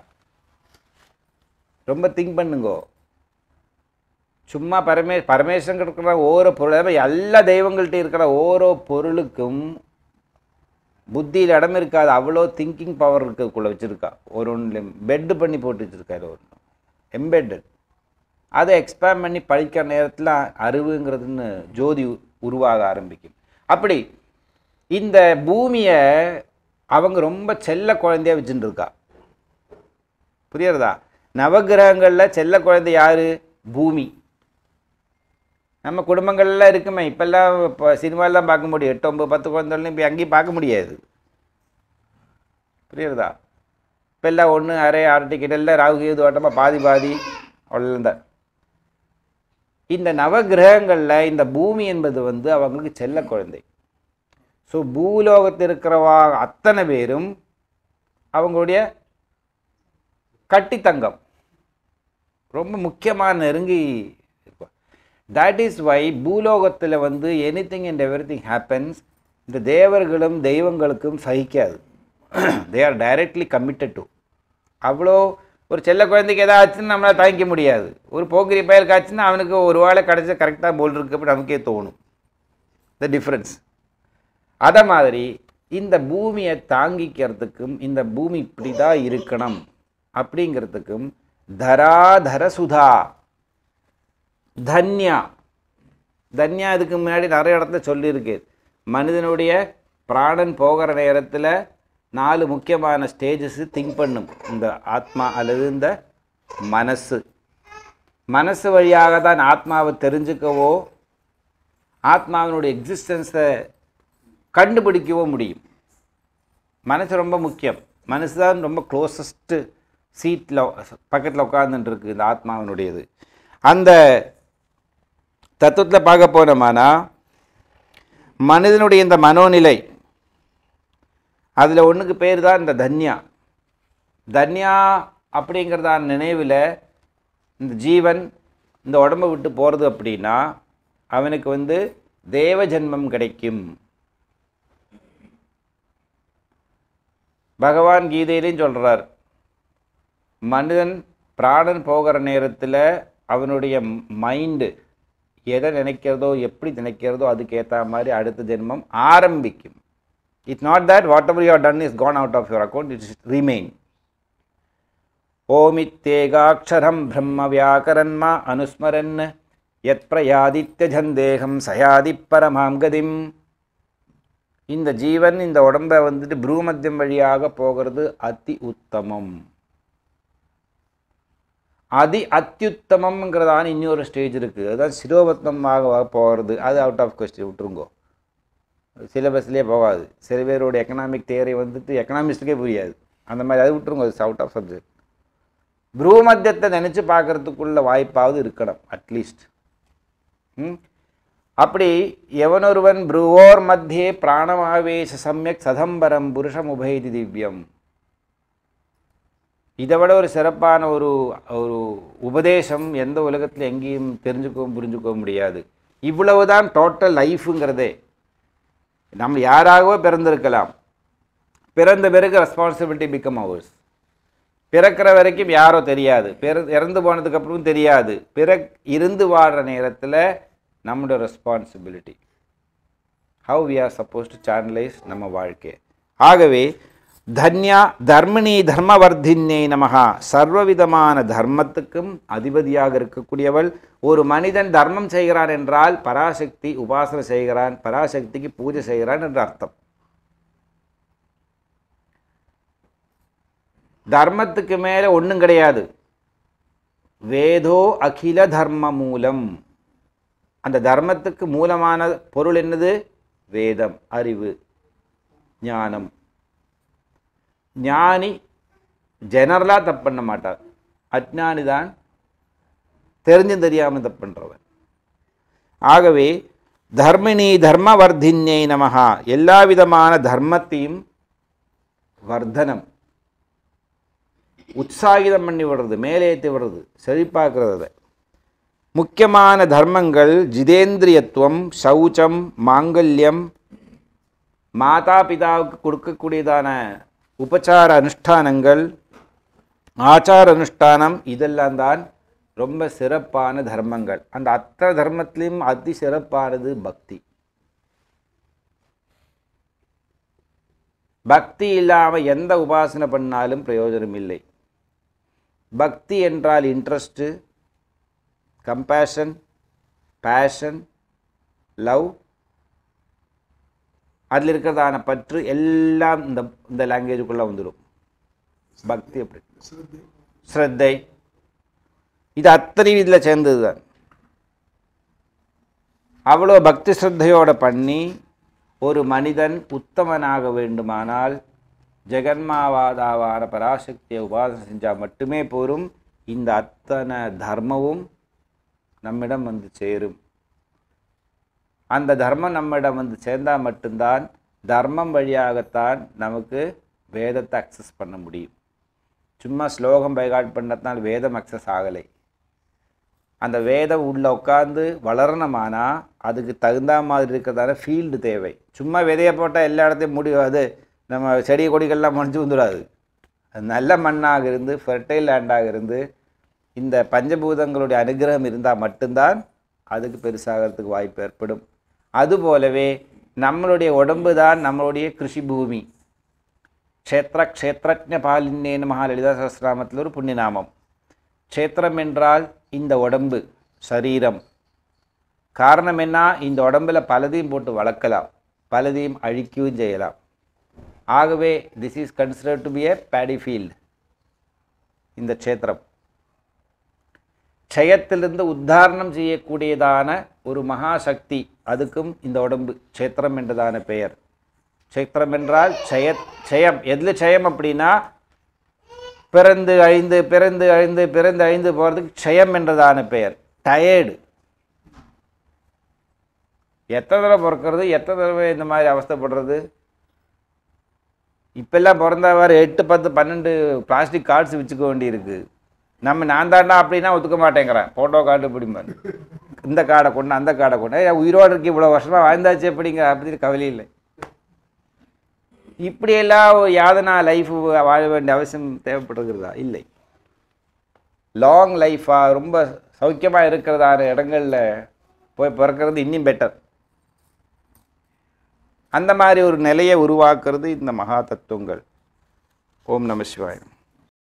ரொம்ப திங்க் பண்ணுங்கோ சும்மா பரமே பரமேஸ்வரன் இருக்கிற ஓரோ பொருள் அதே மாதிரி எல்லா தெய்வங்கள்ட்ட இருக்கிற ஓரோ பொருளுக்கும் புத்தியில் இடம் இருக்காது அவ்வளோ திங்கிங் பவர் இருக்கக்குள்ள வச்சுருக்கா ஒரு ஒன்று பெட்டு பண்ணி போட்டு வச்சுருக்காரு ஒரு எம்பெட்டட் அதை எக்ஸ்பேண்ட் பண்ணி படிக்கிற நேரத்தில் அறிவுங்கிறதுன்னு ஜோதி உ- உருவாக ஆரம்பிக்கும் அப்படி இந்த பூமியை அவங்க ரொம்ப செல்ல குழந்தையா வச்சுட்டு இருக்கா புரியுறதா நவகிரகங்களில் செல்ல குழந்தை யாரு பூமி நம்ம குடும்பங்கள்லாம் இருக்குமே இப்போல்லாம் இப்போ சினிமாலாம் பார்க்க முடியும் எட்டு ஒம்பது பத்து குழந்தைகள்னு இப்போ அங்கேயும் பார்க்க முடியாது புரியுறதா இப்போ எல்லாம் ஒன்று அரை ஆறு டிக்கெட் எல்லாம் ராகு கேது ஓட்டமாக பாதி பாதி அவ்வளோதான் இந்த நவகிரகங்களில் இந்த பூமி என்பது வந்து அவங்களுக்கு செல்ல குழந்தை ஸோ பூலோகத்தில் இருக்கிறவா அத்தனை பேரும் அவங்களுடைய கட்டித்தங்கம் ரொம்ப முக்கியமான நெருங்கி இருப்பா தட் இஸ் வை பூலோகத்தில் வந்து anything and everything happens இந்த தேவர்களும் தெய்வங்களுக்கும் சகிக்காது they are directly committed to அவ்வளோ ஒரு செல்ல குழந்தைக்கு ஏதாவது ஆச்சுன்னு நம்மளால் தாங்கிக்க முடியாது ஒரு போக்கிரி பயலுக்கு ஆச்சுன்னா அவனுக்கு ஒரு வேளை கிடச்சா கரெக்டாக போல் இருக்கு அப்படி நமக்கே தோணும் த டிஃப்ரென்ஸ் அதை மாதிரி இந்த பூமியை தாங்கிக்கிறதுக்கும் இந்த பூமி இப்படி தான் இருக்கணும் அப்படிங்கிறதுக்கும் தராதர சுதா தன்யா தன்யா இதுக்கு முன்னாடி நிறைய இடத்துல சொல்லியிருக்கு மனிதனுடைய பிராணன் போகிற நேரத்தில் நாலு முக்கியமான ஸ்டேஜஸ் திங்க் பண்ணும் இந்த ஆத்மா அல்லது இந்த மனசு மனசு வழியாக தான் ஆத்மாவை தெரிஞ்சுக்கவோ ஆத்மாவினுடைய எக்ஸிஸ்டன்ஸை கண்டுபிடிக்கவோ முடியும் மனசு ரொம்ப முக்கியம் மனசு தான் ரொம்ப க்ளோசஸ்ட்டு சீட்டில் பக்கத்தில் உட்காந்துட்டு இருக்கு இந்த ஆத்மாவினுடையது அந்த தத்துவத்தில் பார்க்க போனோமானா மனிதனுடைய இந்த மனோநிலை அதில் ஒன்றுக்கு பேர் தான் இந்த தன்யா தன்யா அப்படிங்கிறதான நினைவில் இந்த ஜீவன் இந்த உடம்பை விட்டு போகிறது அப்படின்னா அவனுக்கு வந்து தேவ ஜென்மம் கிடைக்கும் பகவான் கீதையிலையும் சொல்கிறார் மனிதன் பிராணன் போகிற நேரத்தில் அவனுடைய மைண்டு எதை நினைக்கிறதோ எப்படி நினைக்கிறதோ அதுக்கு ஏற்ற மாதிரி அடுத்த ஜென்மம் ஆரம்பிக்கும் it's not that whatever you done is gone out of your account it's remain ஓமித்தேகாட்சரம் பிரம்ம வியாக்கரன்மா அனுஸ்மரன் யத் பிரயாதித்யஜந்தேகம் சயாதி பரமாம் கதிம் இந்த ஜீவன் இந்த உடம்பை வந்துட்டு ப்ரூமத்தியம் வழியாக போகிறது அதி உத்தமம் அதி அத்தியுத்தமம்ங்கிறதான இன்னொரு ஸ்டேஜ் இருக்குது அதுதான் சிரோபத்மமாக போகிறது அது அவுட் ஆஃப் கொஸ்டின் விட்டுருங்கோ சிலபஸ்லேயே போகாது சில பேரோட எக்கனாமிக் தியரி வந்துட்டு எக்கனாமிஸ்ட்டுக்கே புரியாது அந்த மாதிரி அது விட்டுருங்க அது அவுட் ஆஃப் சப்ஜெக்ட் ப்ரூமத்தியத்தை நினச்சி பார்க்கறதுக்குள்ள வாய்ப்பாவது இருக்கணும் அட்லீஸ்ட் ம் அப்படி எவனொருவன் ப்ருவோர் மத்தியே பிராணமாவேச சமயக் சதம்பரம் புருஷம் உபயதி திவ்யம் இதை விட ஒரு சிறப்பான ஒரு ஒரு உபதேசம் எந்த உலகத்தில் எங்கேயும் தெரிஞ்சுக்கவும் புரிஞ்சுக்கவும் முடியாது இவ்வளவுதான் டோட்டல் லைஃபுங்கிறதே நம்ம யாராகவோ பிறந்திருக்கலாம் பிறந்த பிறகு ரெஸ்பான்சிபிலிட்டி பிகம் அவர்ஸ் பிறக்கிற வரைக்கும் யாரோ தெரியாது பிற இறந்து போனதுக்கப்புறம் தெரியாது பிற இருந்து வாடுற நேரத்தில் நம்மளோட responsibility how we are suppose to channelise நம்ம வாழ்க்கை ஆகவே தன்யா தர்மிணி தர்மவர்தின்யே நமகா சர்வவிதமான தர்மத்துக்கும் அதிபதியாக இருக்கக்கூடியவள் ஒரு மனிதன் தர்மம் செய்கிறான் என்றால் பராசக்தி உபாசனை செய்கிறான் பராசக்திக்கு பூஜை செய்கிறான் என்று அர்த்தம் தர்மத்துக்கு மேலே ஒன்றும் கிடையாது வேதோ அகில தர்ம மூலம் அந்த தர்மத்துக்கு மூலமான பொருள் என்னது வேதம் அறிவு ஞானம் ஞானி ஜெனரலாக தப்பு பண்ண மாட்டார் அஜ்ஞானி தான் தெரிஞ்சும் தெரியாமல் தப்பு பண்ணுறவன் ஆகவே தர்மிணி தர்மவர்தின்யை நமகா எல்லா விதமான தர்மத்தையும் வர்தனம் உற்சாகிதம் பண்ணி விடுறது மேலேற்றி விடுறது செழிப்பாக்குறது அதை முக்கியமான தர்மங்கள் ஜிதேந்திரியத்துவம் சௌச்சம் மாங்கல்யம் மாதா பிதாவுக்கு கொடுக்கக்கூடியதான உபச்சார அனுஷ்டானங்கள் ஆச்சார அனுஷ்டானம் இதெல்லாம் தான் ரொம்ப சிறப்பான தர்மங்கள் அந்த அத்தனை தர்மத்திலையும் அதி சிறப்பானது பக்தி பக்தி இல்லாமல் எந்த உபாசனை பண்ணாலும் பிரயோஜனம் இல்லை பக்தி என்றால் இன்ட்ரெஸ்ட்டு கம்பேஷன் பேஷன் லவ் அதில் இருக்கிறதான பற்று எல்லாம் இந்த இந்த லாங்குவேஜுக்குள்ளே வந்துடும் பக்தி அப்படி சிரத்தை ஸ்ரத்தை இது அத்தனையும் இதில் சேர்ந்தது தான் அவ்வளோ பக்தி ஸ்ரத்தையோட பண்ணி ஒரு மனிதன் உத்தமனாக வேண்டுமானால் ஜெகன்மாவாதாவான பராசக்தியை உபாசனை செஞ்சால் மட்டுமே போரும் இந்த அத்தனை தர்மமும் நம்மிடம் வந்து சேரும் அந்த தர்மம் நம்மிடம் வந்து சேர்ந்தால் மட்டும்தான் தர்மம் வழியாகத்தான் நமக்கு வேதத்தை அக்சஸ் பண்ண முடியும் சும்மா ஸ்லோகம் பைகாட் பண்ணதுனால வேதம் அக்சஸ் ஆகலை அந்த வேதம் உள்ள உட்காந்து வளரணுமானா அதுக்கு தகுந்த மாதிரி இருக்கிறதான ஃபீல்டு தேவை சும்மா விதையை போட்டால் எல்லா இடத்தையும் முடியும் அது நம்ம செடி கொடிகள்லாம் மடிஞ்சு வந்துடாது அது நல்ல மண்ணாக இருந்து ஃபெர்டைல் லேண்டாக இருந்து இந்த பஞ்சபூதங்களுடைய அனுகிரகம் இருந்தால் மட்டும்தான் அதுக்கு பெருசாகிறதுக்கு வாய்ப்பு ஏற்படும் அதுபோலவே நம்மளுடைய உடம்பு தான் நம்மளுடைய கிருஷி பூமி க்ஷேத்திர க்ஷேத்திரஜ பாலின்னேன்னு மகாலலிதா சஹஸ்ரநாமத்தில் ஒரு புண்ணியநாமம் க்ஷேத்திரம் என்றால் இந்த உடம்பு சரீரம் காரணம் என்ன இந்த உடம்பில் பலதையும் போட்டு வளர்க்கலாம் பலதையும் அழிக்கவும் செய்யலாம் ஆகவே this is considered to be a paddy field இந்த க்ஷேத்திரம் க்ஷயத்திலிருந்து உத்தாரணம் செய்யக்கூடியதான ஒரு மகாசக்தி அதுக்கும் இந்த உடம்பு க்ஷேத்திரம் என்றதான பெயர் க்ஷேத்திரம் என்றால் க்ஷய க்ஷயம் எதில் க்ஷயம் அப்படின்னா பிறந்து அழிந்து பிறந்து அழிந்து பிறந்து அழிந்து போகிறதுக்கு க்ஷயம் என்றதான பெயர் டயர்டு எத்தனை தடவை பிறக்கிறது எத்தனை தடவை இந்த மாதிரி அவஸ்தைப்படுறது இப்பெல்லாம் பிறந்தவாறு எட்டு பத்து பன்னெண்டு பிளாஸ்டிக் கார்ட்ஸ் வச்சுக்க வேண்டியிருக்கு நம்ம நான் தாண்டா அப்படின்னா ஒத்துக்க மாட்டேங்கிறேன் ஃபோட்டோ கார்டு பிடிப்பாரு இந்த கார்டை கொண்டு அந்த கார்டை கொண்டு ஏய், உயிரோடு இருக்கு இவ்வளோ வருஷமாக வாழ்ந்தாச்சு எப்படிங்க அப்படின்னு கவலை இல்லை இப்படியெல்லாம் ஒரு யாதனா லைஃப் வாழ வேண்டிய அவசியம் தேவைப்படுகிறதா இல்லை லாங் லைஃபாக ரொம்ப சௌக்கியமாக இருக்கிறதான இடங்களில் போய் பிறக்கிறது இன்னும் பெட்டர் அந்த மாதிரி ஒரு நிலையை உருவாக்குறது இந்த மகா தத்துவங்கள் ஓம் நம சிவாயம்